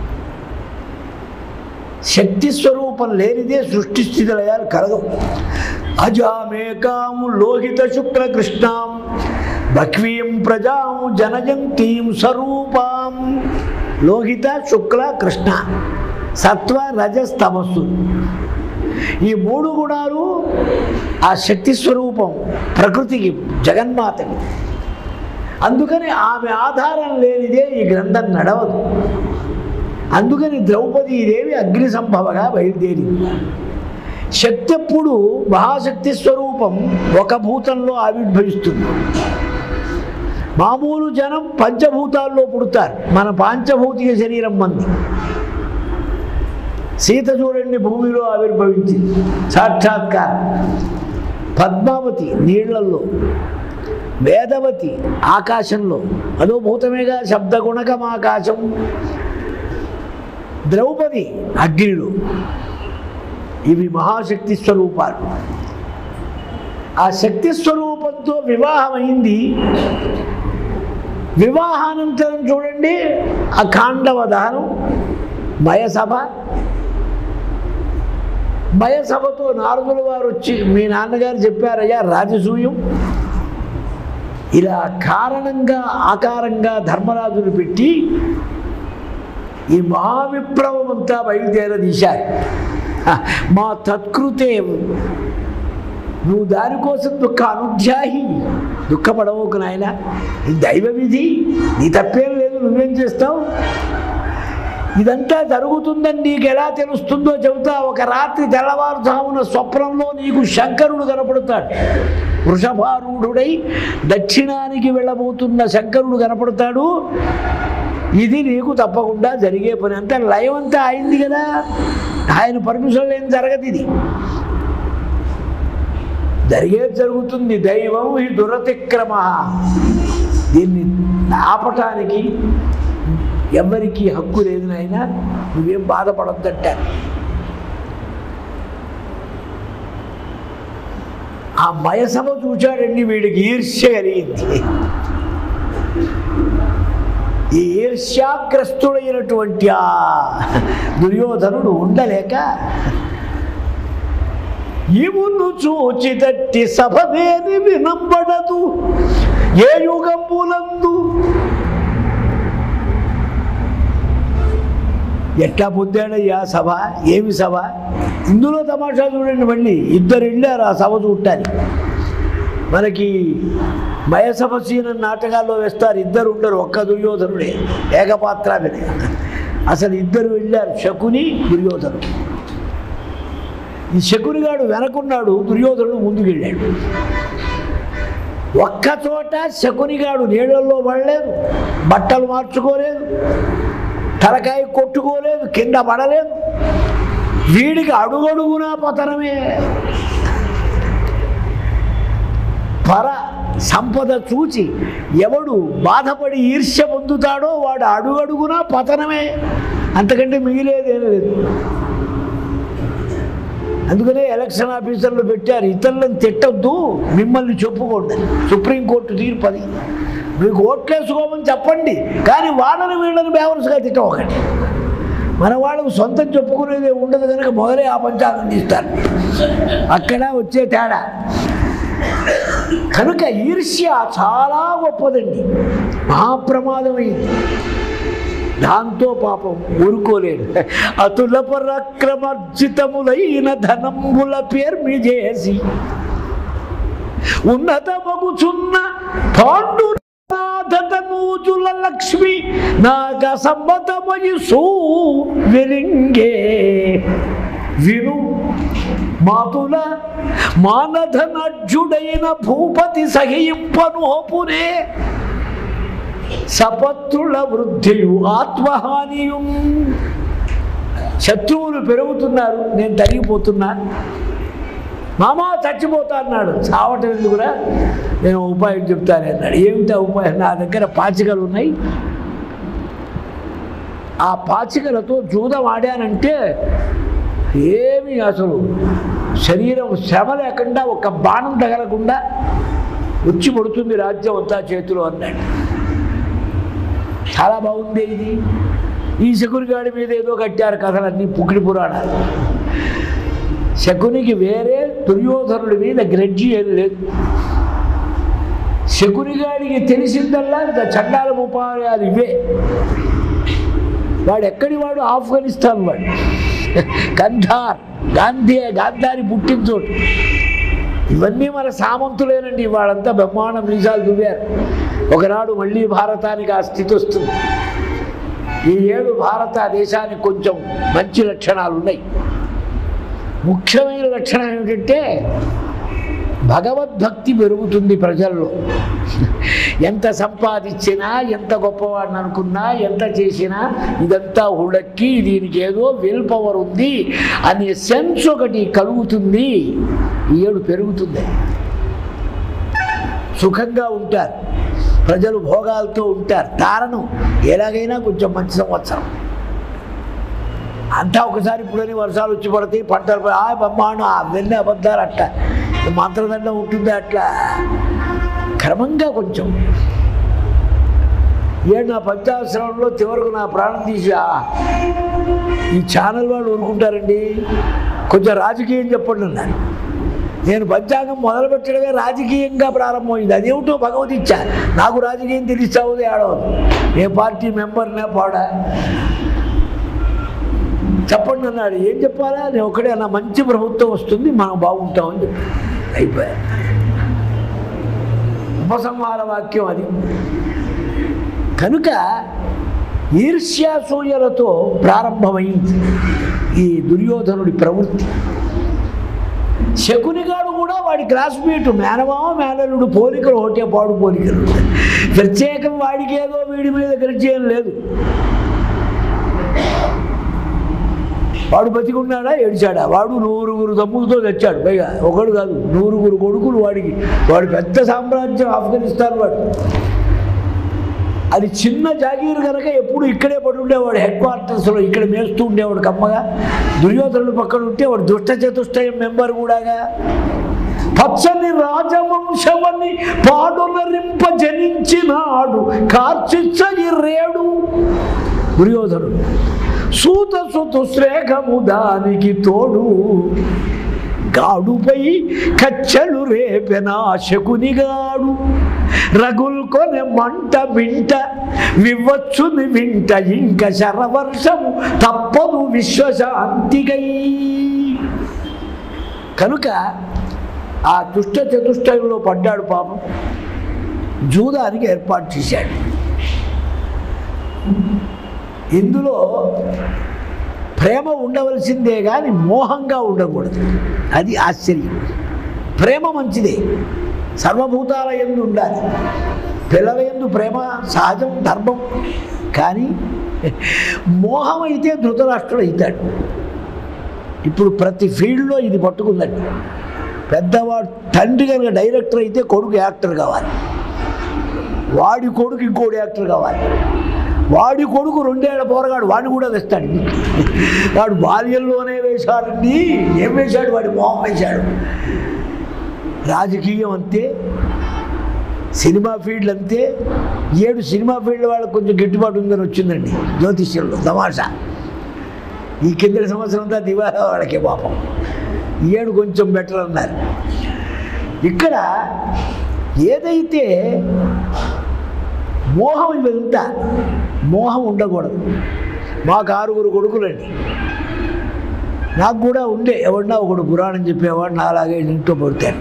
శక్తి స్వరూపం లేనిదే సృష్టి స్థితిలయాలు కలగవు అజామేకాము లోహిత శుక్ల కృష్ణాం బక్వీం ప్రజాం జనజంతీం స్వరూపాం లోహిత శుక్ల కృష్ణ సత్వ రజస్ తమస్సు ఈ మూడు గుణాలు ఆ శక్తి స్వరూపం ప్రకృతికి జగన్మాతకి అందుకని ఆమె ఆధారం లేనిదే ఈ గ్రంథం నడవదు అందుకని ద్రౌపదీదేవి అగ్ని సంభవగా బయలుదేరింది శక్తి ఎప్పుడు మహాశక్తి స్వరూపం ఒక భూతంలో ఆవిర్భవిస్తుంది మామూలు జనం పంచభూతాల్లో పుడతారు మన పాంచభౌతిక శరీరం మంది సీత చూడండి భూమిలో ఆవిర్భవించింది సాక్షాత్కారం పద్మావతి నీళ్లలో వేదవతి ఆకాశంలో అదో భూతమేగా శబ్దగుణకం ఆకాశం ద్రౌపది అగ్నిలో ఇవి మహాశక్తి స్వరూపాలు ఆ శక్తి స్వరూపంతో వివాహమైంది వివాహానంతరం చూడండి ఆ కాండవ దహనం మయసభ మయసభతో నారదుల వారు వచ్చి మీ నాన్నగారు చెప్పారయ్యా రాజసూయం ఇలా కారణంగా ఆకారంగా ధర్మరాజును పెట్టి ఈ మహావిప్లవం అంతా బయలుదేరదీశారు హ, మా తత్కృతే నువ్వు దానికోసం దుఃఖ అనుధ్యాహి దుఃఖపడవకు నాయన ఇది దైవ విధి నీ తప్పేం లేదు నువ్వేం చేస్తావు ఇదంతా జరుగుతుందని నీకు ఎలా తెలుస్తుందో చెబుతా ఒక రాత్రి తెల్లవారుజామున స్వప్నంలో నీకు శంకరుడు కనపడతాడు వృషభారూఢుడై దక్షిణానికి వెళ్ళబోతున్న శంకరుడు కనపడతాడు ఇది నీకు తప్పకుండా జరిగే పని అంతా లయం అంతా అయింది కదా ఆయన పర్మిషన్ లేని జరగదు ఇది జరిగేది జరుగుతుంది దైవం ఈ దురతిక్రమ దీన్ని ఆపటానికి ఎవరికి హక్కు లేదు నాయన నువ్వేం బాధపడొద్దంటారు ఆ మయసభ చూచాడండి వీడికి ఈర్ష్య కలిగింది ఈ ఈర్ష్యాగ్రస్తుడైనటువంటి ఆ దుర్యోధనుడు ఉండలేక ఇవును చూచి తట్టి సభనేని వినంబడదు ఏ యుగంబులందు ఎట్లా పొందాడయ్యా సభ ఏమి సభ ఇందులో తమాషా చూడండి మళ్ళీ ఇద్దరు వెళ్ళారు ఆ సభ చూడటానికి మనకి మయసభ సీన నాటకాల్లో వేస్తారు ఇద్దరు ఉండరు ఒక్క దుర్యోధనుడే ఏకపాత్రాభినయ అసలు ఇద్దరు వెళ్ళారు శకుని దుర్యోధనుడు ఈ శకునిగాడు వెనకున్నాడు దుర్యోధనుడు ముందుకు వెళ్ళాడు ఒక్క చోట శకునిగాడు నీళ్ళల్లో పడలేదు బట్టలు మార్చుకోలేదు తలకాయ కొట్టుకోలేదు కింద పడలేదు వీడికి అడుగడుగునా పతనమే పర సంపద చూచి ఎవడు బాధపడి ఈర్ష్య పొందుతాడో వాడు అడుగడుగునా పతనమే అంతకంటే మిగిలేదేం లేదు అందుకనే ఎలక్షన్ ఆఫీసర్లు పెట్టారు ఇతరులను తిట్టొద్దు మిమ్మల్ని చెప్పుకోండి సుప్రీంకోర్టు తీర్పు అది మీకు ఓట్లేసుకోమని చెప్పండి కానీ వాళ్ళని వీళ్ళని బేవరసుగా తిట్టవకండి మన వాళ్ళకు సొంతం చెప్పుకునేది ఉండదు కనుక మొదలే ఆ పంచాంగం తీస్తారు అక్కడ వచ్చే తేడా కనుక ఈర్ష్య చాలా గొప్పదండి మహాప్రమాదమైంది దాంతో పాపం ఊరుకోలేడు అతుల పరాక్రమర్జితములైన ధనంబుల పేర్మి చేసి ఉన్నత మగుచున్న పాండు నూజుల లక్ష్మి నాగ సమ్మతమయసు వెరింగే విను మాతుల మానధనజ్జుడైన భూపతి సహింపనోపునే సపత్రుల వృద్ధియు ఆత్మహానియు శత్రువులు పెరుగుతున్నారు నేను తరిగిపోతున్నాను మామ చచ్చిపోతా అన్నాడు చావటం ఎందుకురా నేను ఉపాయం చెప్తాను అన్నాడు ఏమిటా ఉపాయం నా దగ్గర పాచికలు ఉన్నాయి ఆ పాచికలతో జూదం ఆడానంటే ఏమి అసలు శరీరం శ్రమ లేకుండా ఒక బాణం తగలకుండా వచ్చి పడుతుంది రాజ్యం అంతా చేతిలో అన్నాడు చాలా బాగుంది ఇది ఈ శకునిగాడి మీద ఏదో కట్టారు కథలన్నీ పుకిడి పురాణాలు శకునికి వేరే దుర్యోధనుడి మీద గ్రెడ్జి ఏం లేదు శకునిగాడికి తెలిసిందల్లా ఇంకా చండాల ఉపాయాలు ఇవే వాడు ఎక్కడి వాడు ఆఫ్ఘనిస్తాన్ వాడు గంధార్ గాంధీ గాంధారి పుట్టిన చోటు ఇవన్నీ మన సామంతులేనండి వాళ్ళంతా బ్రహ్మాండ మీసాలు దువ్వారు ఒకనాడు మళ్ళీ భారతానికి ఆ స్థితి వస్తుంది ఈ ఏడు భారతదేశానికి కొంచెం మంచి లక్షణాలు ఉన్నాయి ముఖ్యమైన లక్షణం ఏమిటంటే భగవద్భక్తి పెరుగుతుంది ప్రజల్లో ఎంత సంపాదించినా ఎంత గొప్పవాడిని అనుకున్నా ఎంత చేసినా ఇదంతా ఉడక్కి దీనికి ఏదో విల్ పవర్ ఉంది అనే సెన్స్ ఒకటి కలుగుతుంది ఈ ఏడు పెరుగుతుంది సుఖంగా ఉంటారు ప్రజలు భోగాలతో ఉంటారు కారణం ఎలాగైనా కొంచెం మంచి సంవత్సరం అంతా ఒకసారి ఇప్పుడని వర్షాలు వచ్చి పడతాయి పంటలు ప- ఆ బ్రహ్మాండం అవన్నీ అబద్ధాలు అట్లా ఈ మంత్రదండం ఉంటుంది అట్లా క్రమంగా కొంచెం ఏడు నా పంచాశ్రమంలో చివరకు నా ప్రాణం తీసి ఆ, ఈ ఛానల్ వాళ్ళు ఊరుకుంటారండి కొంచెం రాజకీయం చెప్పండి అన్నారు నేను పంచాంగం మొదలు పెట్టడమే రాజకీయంగా ప్రారంభమైంది అదేమిటో భగవద్ నాకు రాజకీయం తెలిసావు ఏడవదు ఏ పార్టీ మెంబర్నే పాడా చెప్పండి అన్నాడు ఏం చెప్పాలా నేను ఒకటే అన్న మంచి ప్రభుత్వం వస్తుంది మనం బాగుంటామని చెప్పి అయిపోయా ఉపసంహార వాక్యం అది కనుక ఈర్ష్యాసూయలతో ప్రారంభమైంది ఈ దుర్యోధనుడి ప్రవృత్తి శకునిగాడు కూడా వాడి క్లాస్మేట్ మేనమామ మేనలుడు పోలికలు ఒకటే పాడు పోలికలు ప్రత్యేకం వాడికి ఏదో వీడి మీద గరిచేయం లేదు వాడు బతికున్నాడా ఏడిచాడా వాడు నూరుగురు తమ్ములతో తెచ్చాడు పైగా ఒకడు కాదు నూరుగురు కొడుకులు వాడికి వాడు పెద్ద సామ్రాజ్యం ఆఫ్ఘనిస్తాన్ వాడు అది చిన్న జాగీరు కనుక ఎప్పుడు ఇక్కడే పడి ఉండేవాడు హెడ్ క్వార్టర్స్లో ఇక్కడ మేస్తూ ఉండేవాడు కమ్మగా దుర్యోధనుడు పక్కన ఉంటే వాడు దుష్ట చతుష్టయం మెంబర్ కూడాగా పచ్చని రాజవంశమని పాడునరింప జనించినాడు కార్చిచ్చ ఈ రేడు దుర్యోధనుడు సూత సుతు శ్రేఖము దానికి తోడు గాడుపై కచ్చలు రేపెన శకునిగాడు రగుల్ కొనె మంట వింట వివచ్చుని వింట ఇంక శరవర్షము తప్పదు విశ్వశాంతిగై కనుక ఆ దుష్ట చతుష్టయంలో పడ్డాడు పాపం జూదానికి ఏర్పాటు చేశాడు ఇందులో ప్రేమ ఉండవలసిందే కానీ మోహంగా ఉండకూడదు అది ఆశ్చర్యం ప్రేమ మంచిదే సర్వభూతాల ఎందు ఉండాలి పిల్లల ఎందు ప్రేమ సహజం ధర్మం కానీ మోహం అయితే ధృతరాష్ట్రుడు అవుతాడు ఇప్పుడు ప్రతి ఫీల్డ్లో ఇది పట్టుకుందండి పెద్దవాడు తండ్రి కనుక డైరెక్టర్ అయితే కొడుకు యాక్టర్ కావాలి వాడి కొడుకు ఇంకోటి యాక్టర్ కావాలి వాడి కొడుకు రెండేళ్ల పోరగాడు వాడిని కూడా తెస్తాడు వాడు బాల్యంలోనే వేశాడండి ఏం వేశాడు వాడి మోహం వేశాడు రాజకీయం అంతే సినిమా ఫీల్డ్ అంతే ఏడు సినిమా ఫీల్డ్ వాళ్ళకి కొంచెం గిట్టుబాటు ఉందని వచ్చిందండి జ్యోతిష్యంలో తమాషా ఈ కిందటి సంవత్సరం అంతా దివాలా వాళ్ళకే పాపం ఈ ఏడు కొంచెం బెటర్ అన్నారు ఇక్కడ ఏదైతే మోహం ఇదంతా మోహం ఉండకూడదు మాకు ఆరుగురు కొడుకులండి నాకు కూడా ఉండే ఎవడన్నా ఒకడు పురాణం చెప్పేవాడు నాలాగే ఇంట్లో పడతాడు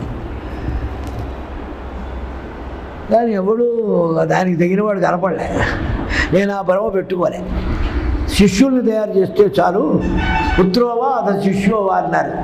కానీ ఎవడు దానికి తగినవాడు కనపడలే నేను ఆ భ్రమ పెట్టుకోలే శిష్యుల్ని తయారు చేస్తే చాలు పుత్రోవా అతను శిష్యోవా అన్నారు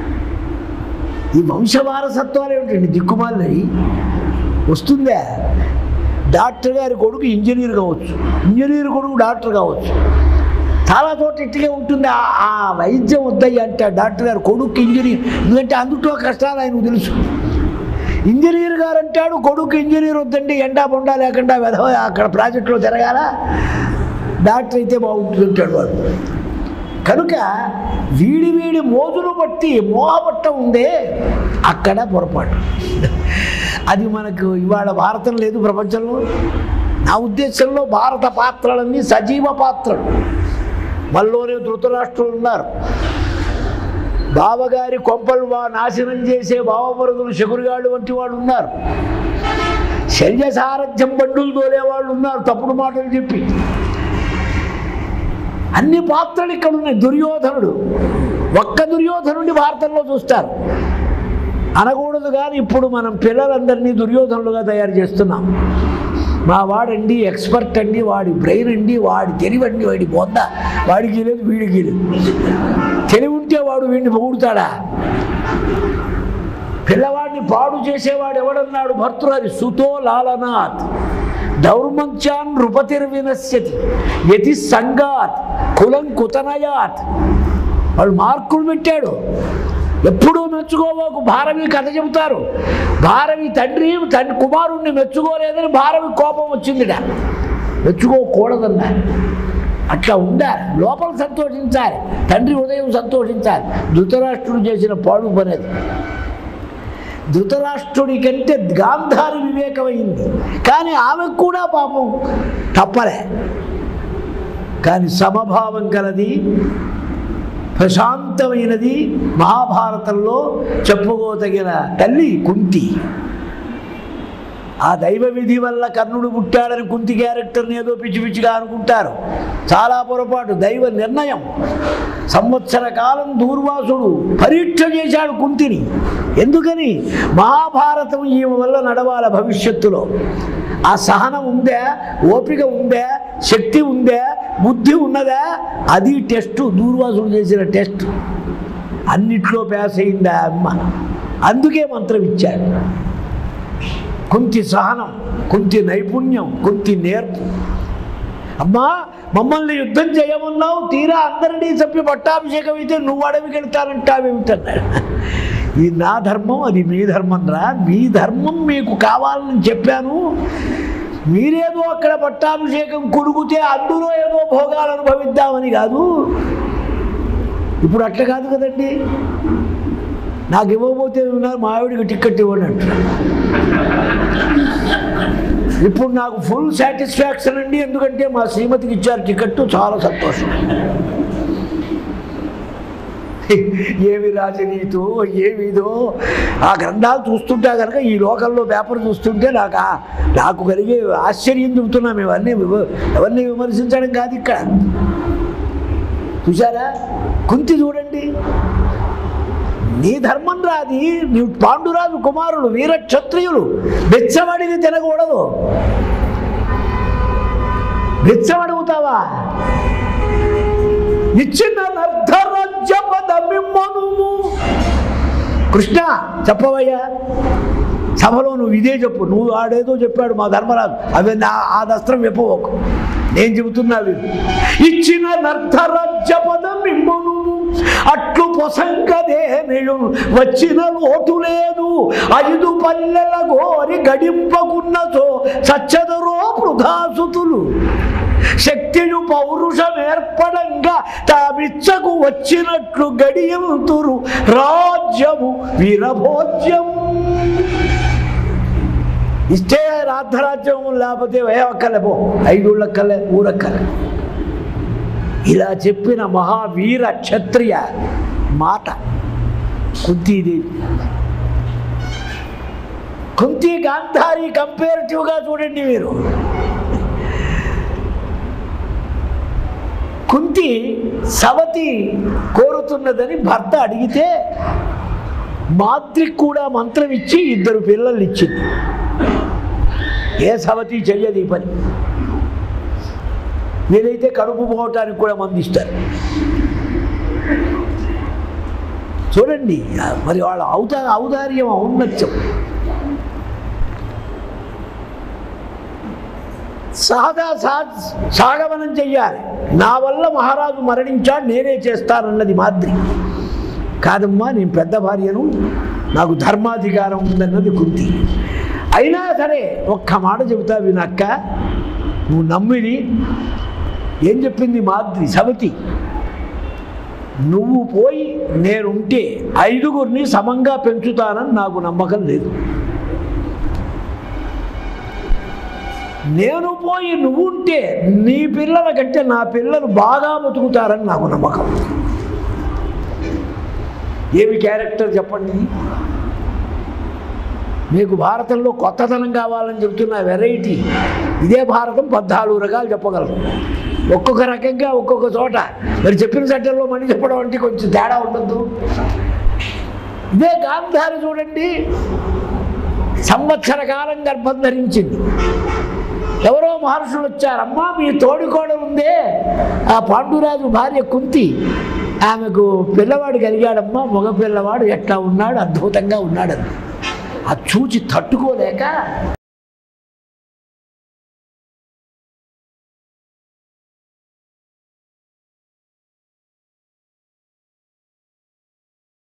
ఈ వంశవారసత్వాలు ఏమిటండి దిక్కుమాలినవి వస్తుందా డాక్టర్ గారి కొడుకు ఇంజనీర్ కావచ్చు ఇంజనీర్ కొడుకు డాక్టర్ కావచ్చు చాలా చోట ఇట్టుగా ఉంటుంది ఆ- ఆ వైద్యం వద్దయ్య అంటే ఆ డాక్టర్ గారు కొడుకు ఇంజనీర్ ఎందుకంటే అందుట్లో కష్టాలు ఆయనకు తెలుసు ఇంజనీర్ గారు అంటాడు కొడుకు ఇంజనీర్ వద్దండి ఎండా బొండా లేకుండా వెధవ అక్కడ ప్రాజెక్టులో తిరగాల డాక్టర్ అయితే బాగుంటుంది అంటాడు వాడు కనుక వీడి వీడి మోజును బట్టి మోహపట్టం ఉందే అక్కడ పొరపాటు అది మనకు ఇవాళ భారతం లేదు ప్రపంచంలో నా ఉద్దేశంలో భారత పాత్రలన్నీ సజీవ పాత్రలు మనలోనే ధృతరాష్ట్రులు ఉన్నారు బావగారి కొంపలు బా నాశనం చేసే బావమరుదులు శకురుగాళ్ళు వంటి వాళ్ళు ఉన్నారు శల్య సారథ్యం బండులు తోలే వాళ్ళు ఉన్నారు తప్పుడు మాటలు చెప్పి అన్ని పాత్రలు ఇక్కడ ఉన్నాయి దుర్యోధనుడు ఒక్క దుర్యోధనుడిని భారతంలో చూస్తారు అనకూడదు కానీ ఇప్పుడు మనం పిల్లలందరినీ దుర్యోధనులుగా తయారు చేస్తున్నాం మా వాడండి ఎక్స్పర్ట్ అండి వాడి బ్రెయిన్ అండి వాడి తెలివండి వాడి బొంద వాడికి లేదు వీడికి లేదు తెలివి ఉంటే వాడు వీడిని పొగుడుతాడా పిల్లవాడిని పాడు చేసేవాడు ఎవడన్నాడు భర్తృహరి సుతో లాలనాథ్ దౌర్మంచాన్ నృపతిర్వినశ్యతి యతి సంగాత్ కులం కుతనయాత్ వాళ్ళు మార్కులు పెట్టాడు ఎప్పుడూ మెచ్చుకోబోకు భారవి కథ చెబుతారు భారవి తండ్రి తండ్రి కుమారుణ్ణి మెచ్చుకోలేదని భారవి కోపం వచ్చిందిట మెచ్చుకోకూడదన్నా అట్లా ఉండాలి లోపల సంతోషించాలి తండ్రి ఉదయం సంతోషించాలి ధృతరాష్ట్రుడు చేసిన పాడు పనేది ధృతరాష్ట్రుడి కంటే గాంధారి వివేకమైంది కానీ ఆమెకు కూడా పాపం తప్పలే కానీ సమభావం కలది ప్రశాంతమైనది మహాభారతంలో చెప్పుకోదగిన తల్లి కుంతి ఆ దైవ విధి వల్ల కర్ణుడు పుట్టాడని కుంతి క్యారెక్టర్ని ఏదో పిచ్చి పిచ్చిగా అనుకుంటారు చాలా పొరపాటు దైవ నిర్ణయం సంవత్సర కాలం దూర్వాసుడు పరీక్ష చేశాడు కుంతిని ఎందుకని మహాభారతం ఈమె వల్ల నడవాల భవిష్యత్తులో ఆ సహనం ఉందా ఓపిక ఉందా శక్తి ఉందా బుద్ధి ఉన్నదా అది టెస్ట్ దూర్వాసుడు చేసిన టెస్ట్ అన్నిట్లో పాస్ అయిందా అమ్మ అందుకే మంత్రం ఇచ్చాడు కుంతి సహనం కుంతి నైపుణ్యం కుంతి నేర్పు అమ్మా మమ్మల్ని యుద్ధం చేయమన్నావు తీరా అందరినీ చంపి పట్టాభిషేకం అయితే నువ్వు అడవికి వెళ్తానంటావేమిటన్నాడు ఇది నా ధర్మం అది మీ ధర్మం రా మీ ధర్మం మీకు కావాలని చెప్పాను మీరేదో అక్కడ పట్టాభిషేకం కుడుగుతే అందులో ఏదో భోగాలు అనుభవిద్దామని కాదు ఇప్పుడు అట్లా కాదు కదండి నాకు ఇవ్వకపోతే ఉన్నారు మా ఆవిడికి టిక్కెట్ ఇవ్వండి అంటున్నారు ఇప్పుడు నాకు ఫుల్ సాటిస్ఫాక్షన్ అండి ఎందుకంటే మా శ్రీమతికి ఇచ్చారు టికెట్ చాలా సంతోషం ఏమి రాజనీతో ఏమిదో ఆ గ్రంథాలు చూస్తుంటా కనుక ఈ లోకల్లో పేపర్ చూస్తుంటే నాకు ఆ- నాకు కలిగే ఆశ్చర్యం చెబుతున్నాం ఇవన్నీ వివ- ఎవరిని విమర్శించడం కాదు ఇక్కడ చూసారా కుంతి చూడండి నీ ధర్మం రాది నీవు పాండురాజు కుమారుడు వీర క్షత్రియులు బెచ్చమడిగి తినకూడదు బెచ్చమడుగుతావా ఇచ్చిన నర్ధరాజ్య పదమిమ్మనుము కృష్ణ చెప్పవయ్యా సభలో నువ్వు ఇదే చెప్పు నువ్వు ఆడేదో చెప్పాడు మా ధర్మరాజు అవి నా ఆ దస్త్రం చెప్పవకు నేను చెబుతున్నా వీరు ఇచ్చిన నర్ధరాజ్య పదం ఇమ్మను అట్లు పొసంగదే నేను వచ్చిన లోటు లేదు ఐదు పల్లెల గోరి గడింపకున్నచో సచ్చదరో వృధాసుతులు శక్తియు పౌరుషం ఏర్పడంగా తామిచ్చకు వచ్చినట్లు గడియంతురు రాజ్యము వీరభోజ్యం ఇస్తే రాధరాజ్యం లేకపోతే వేయక్కలే పో ఐదుళ్ళక్కలే ఊరక్కలే ఇలా చెప్పిన మహావీర క్షత్రియ మాట కుంతీదేవి కుంతి గాంధారి కంపేరిటివ్గా చూడండి మీరు కుంతి సవతి కోరుతున్నదని భర్త అడిగితే మాద్రికి కూడా మంత్రం ఇచ్చి ఇద్దరు పిల్లల్ని ఇచ్చింది ఏ సవతి చెయ్యదు ఈ పని వీలైతే కడుపు పోవటానికి కూడా మంది ఇస్తారు చూడండి మరి వాళ్ళ ఔదా ఔదార్యం ఔన్నత్యం సహదా సా సాగమనం చెయ్యాలి నా వల్ల మహారాజు మరణించాడు నేనే చేస్తానన్నది మాద్రి కాదమ్మా నేను పెద్ద భార్యను నాకు ధర్మాధికారం ఉందన్నది కుంతి అయినా సరే ఒక్క మాట చెబుతా వినక్క నువ్వు నమ్మిది ఏం చెప్పింది మాద్రి సవతి నువ్వు పోయి నేనుంటే ఐదుగురిని సమంగా పెంచుతానని నాకు నమ్మకం లేదు నేను పోయి నువ్వు ఉంటే నీ పిల్లల కంటే నా పిల్లలు బాగా బతుకుతారని నాకు నమ్మకం ఏమి క్యారెక్టర్ చెప్పండి మీకు భారతంలో కొత్తదనం కావాలని చెబుతున్న వెరైటీ ఇదే భారతం పద్నాలుగు రకాలు చెప్పగలరు ఒక్కొక్క రకంగా ఒక్కొక్క చోట మరి చెప్పిన చట్టంలో మళ్ళీ చెప్పడం అంటే కొంచెం తేడా ఉండద్దు ఇదే గాంధారి చూడండి సంవత్సర కాలం గర్భం ధరించింది ఎవరో మహర్షులు వచ్చారు అమ్మా మీ తోడికోడలు ఉందే ఆ పాండురాజు భార్య కుంతి ఆమెకు పిల్లవాడు కలిగాడమ్మా మగ పిల్లవాడు ఎట్లా ఉన్నాడు అద్భుతంగా ఉన్నాడు అది చూచి తట్టుకోలేక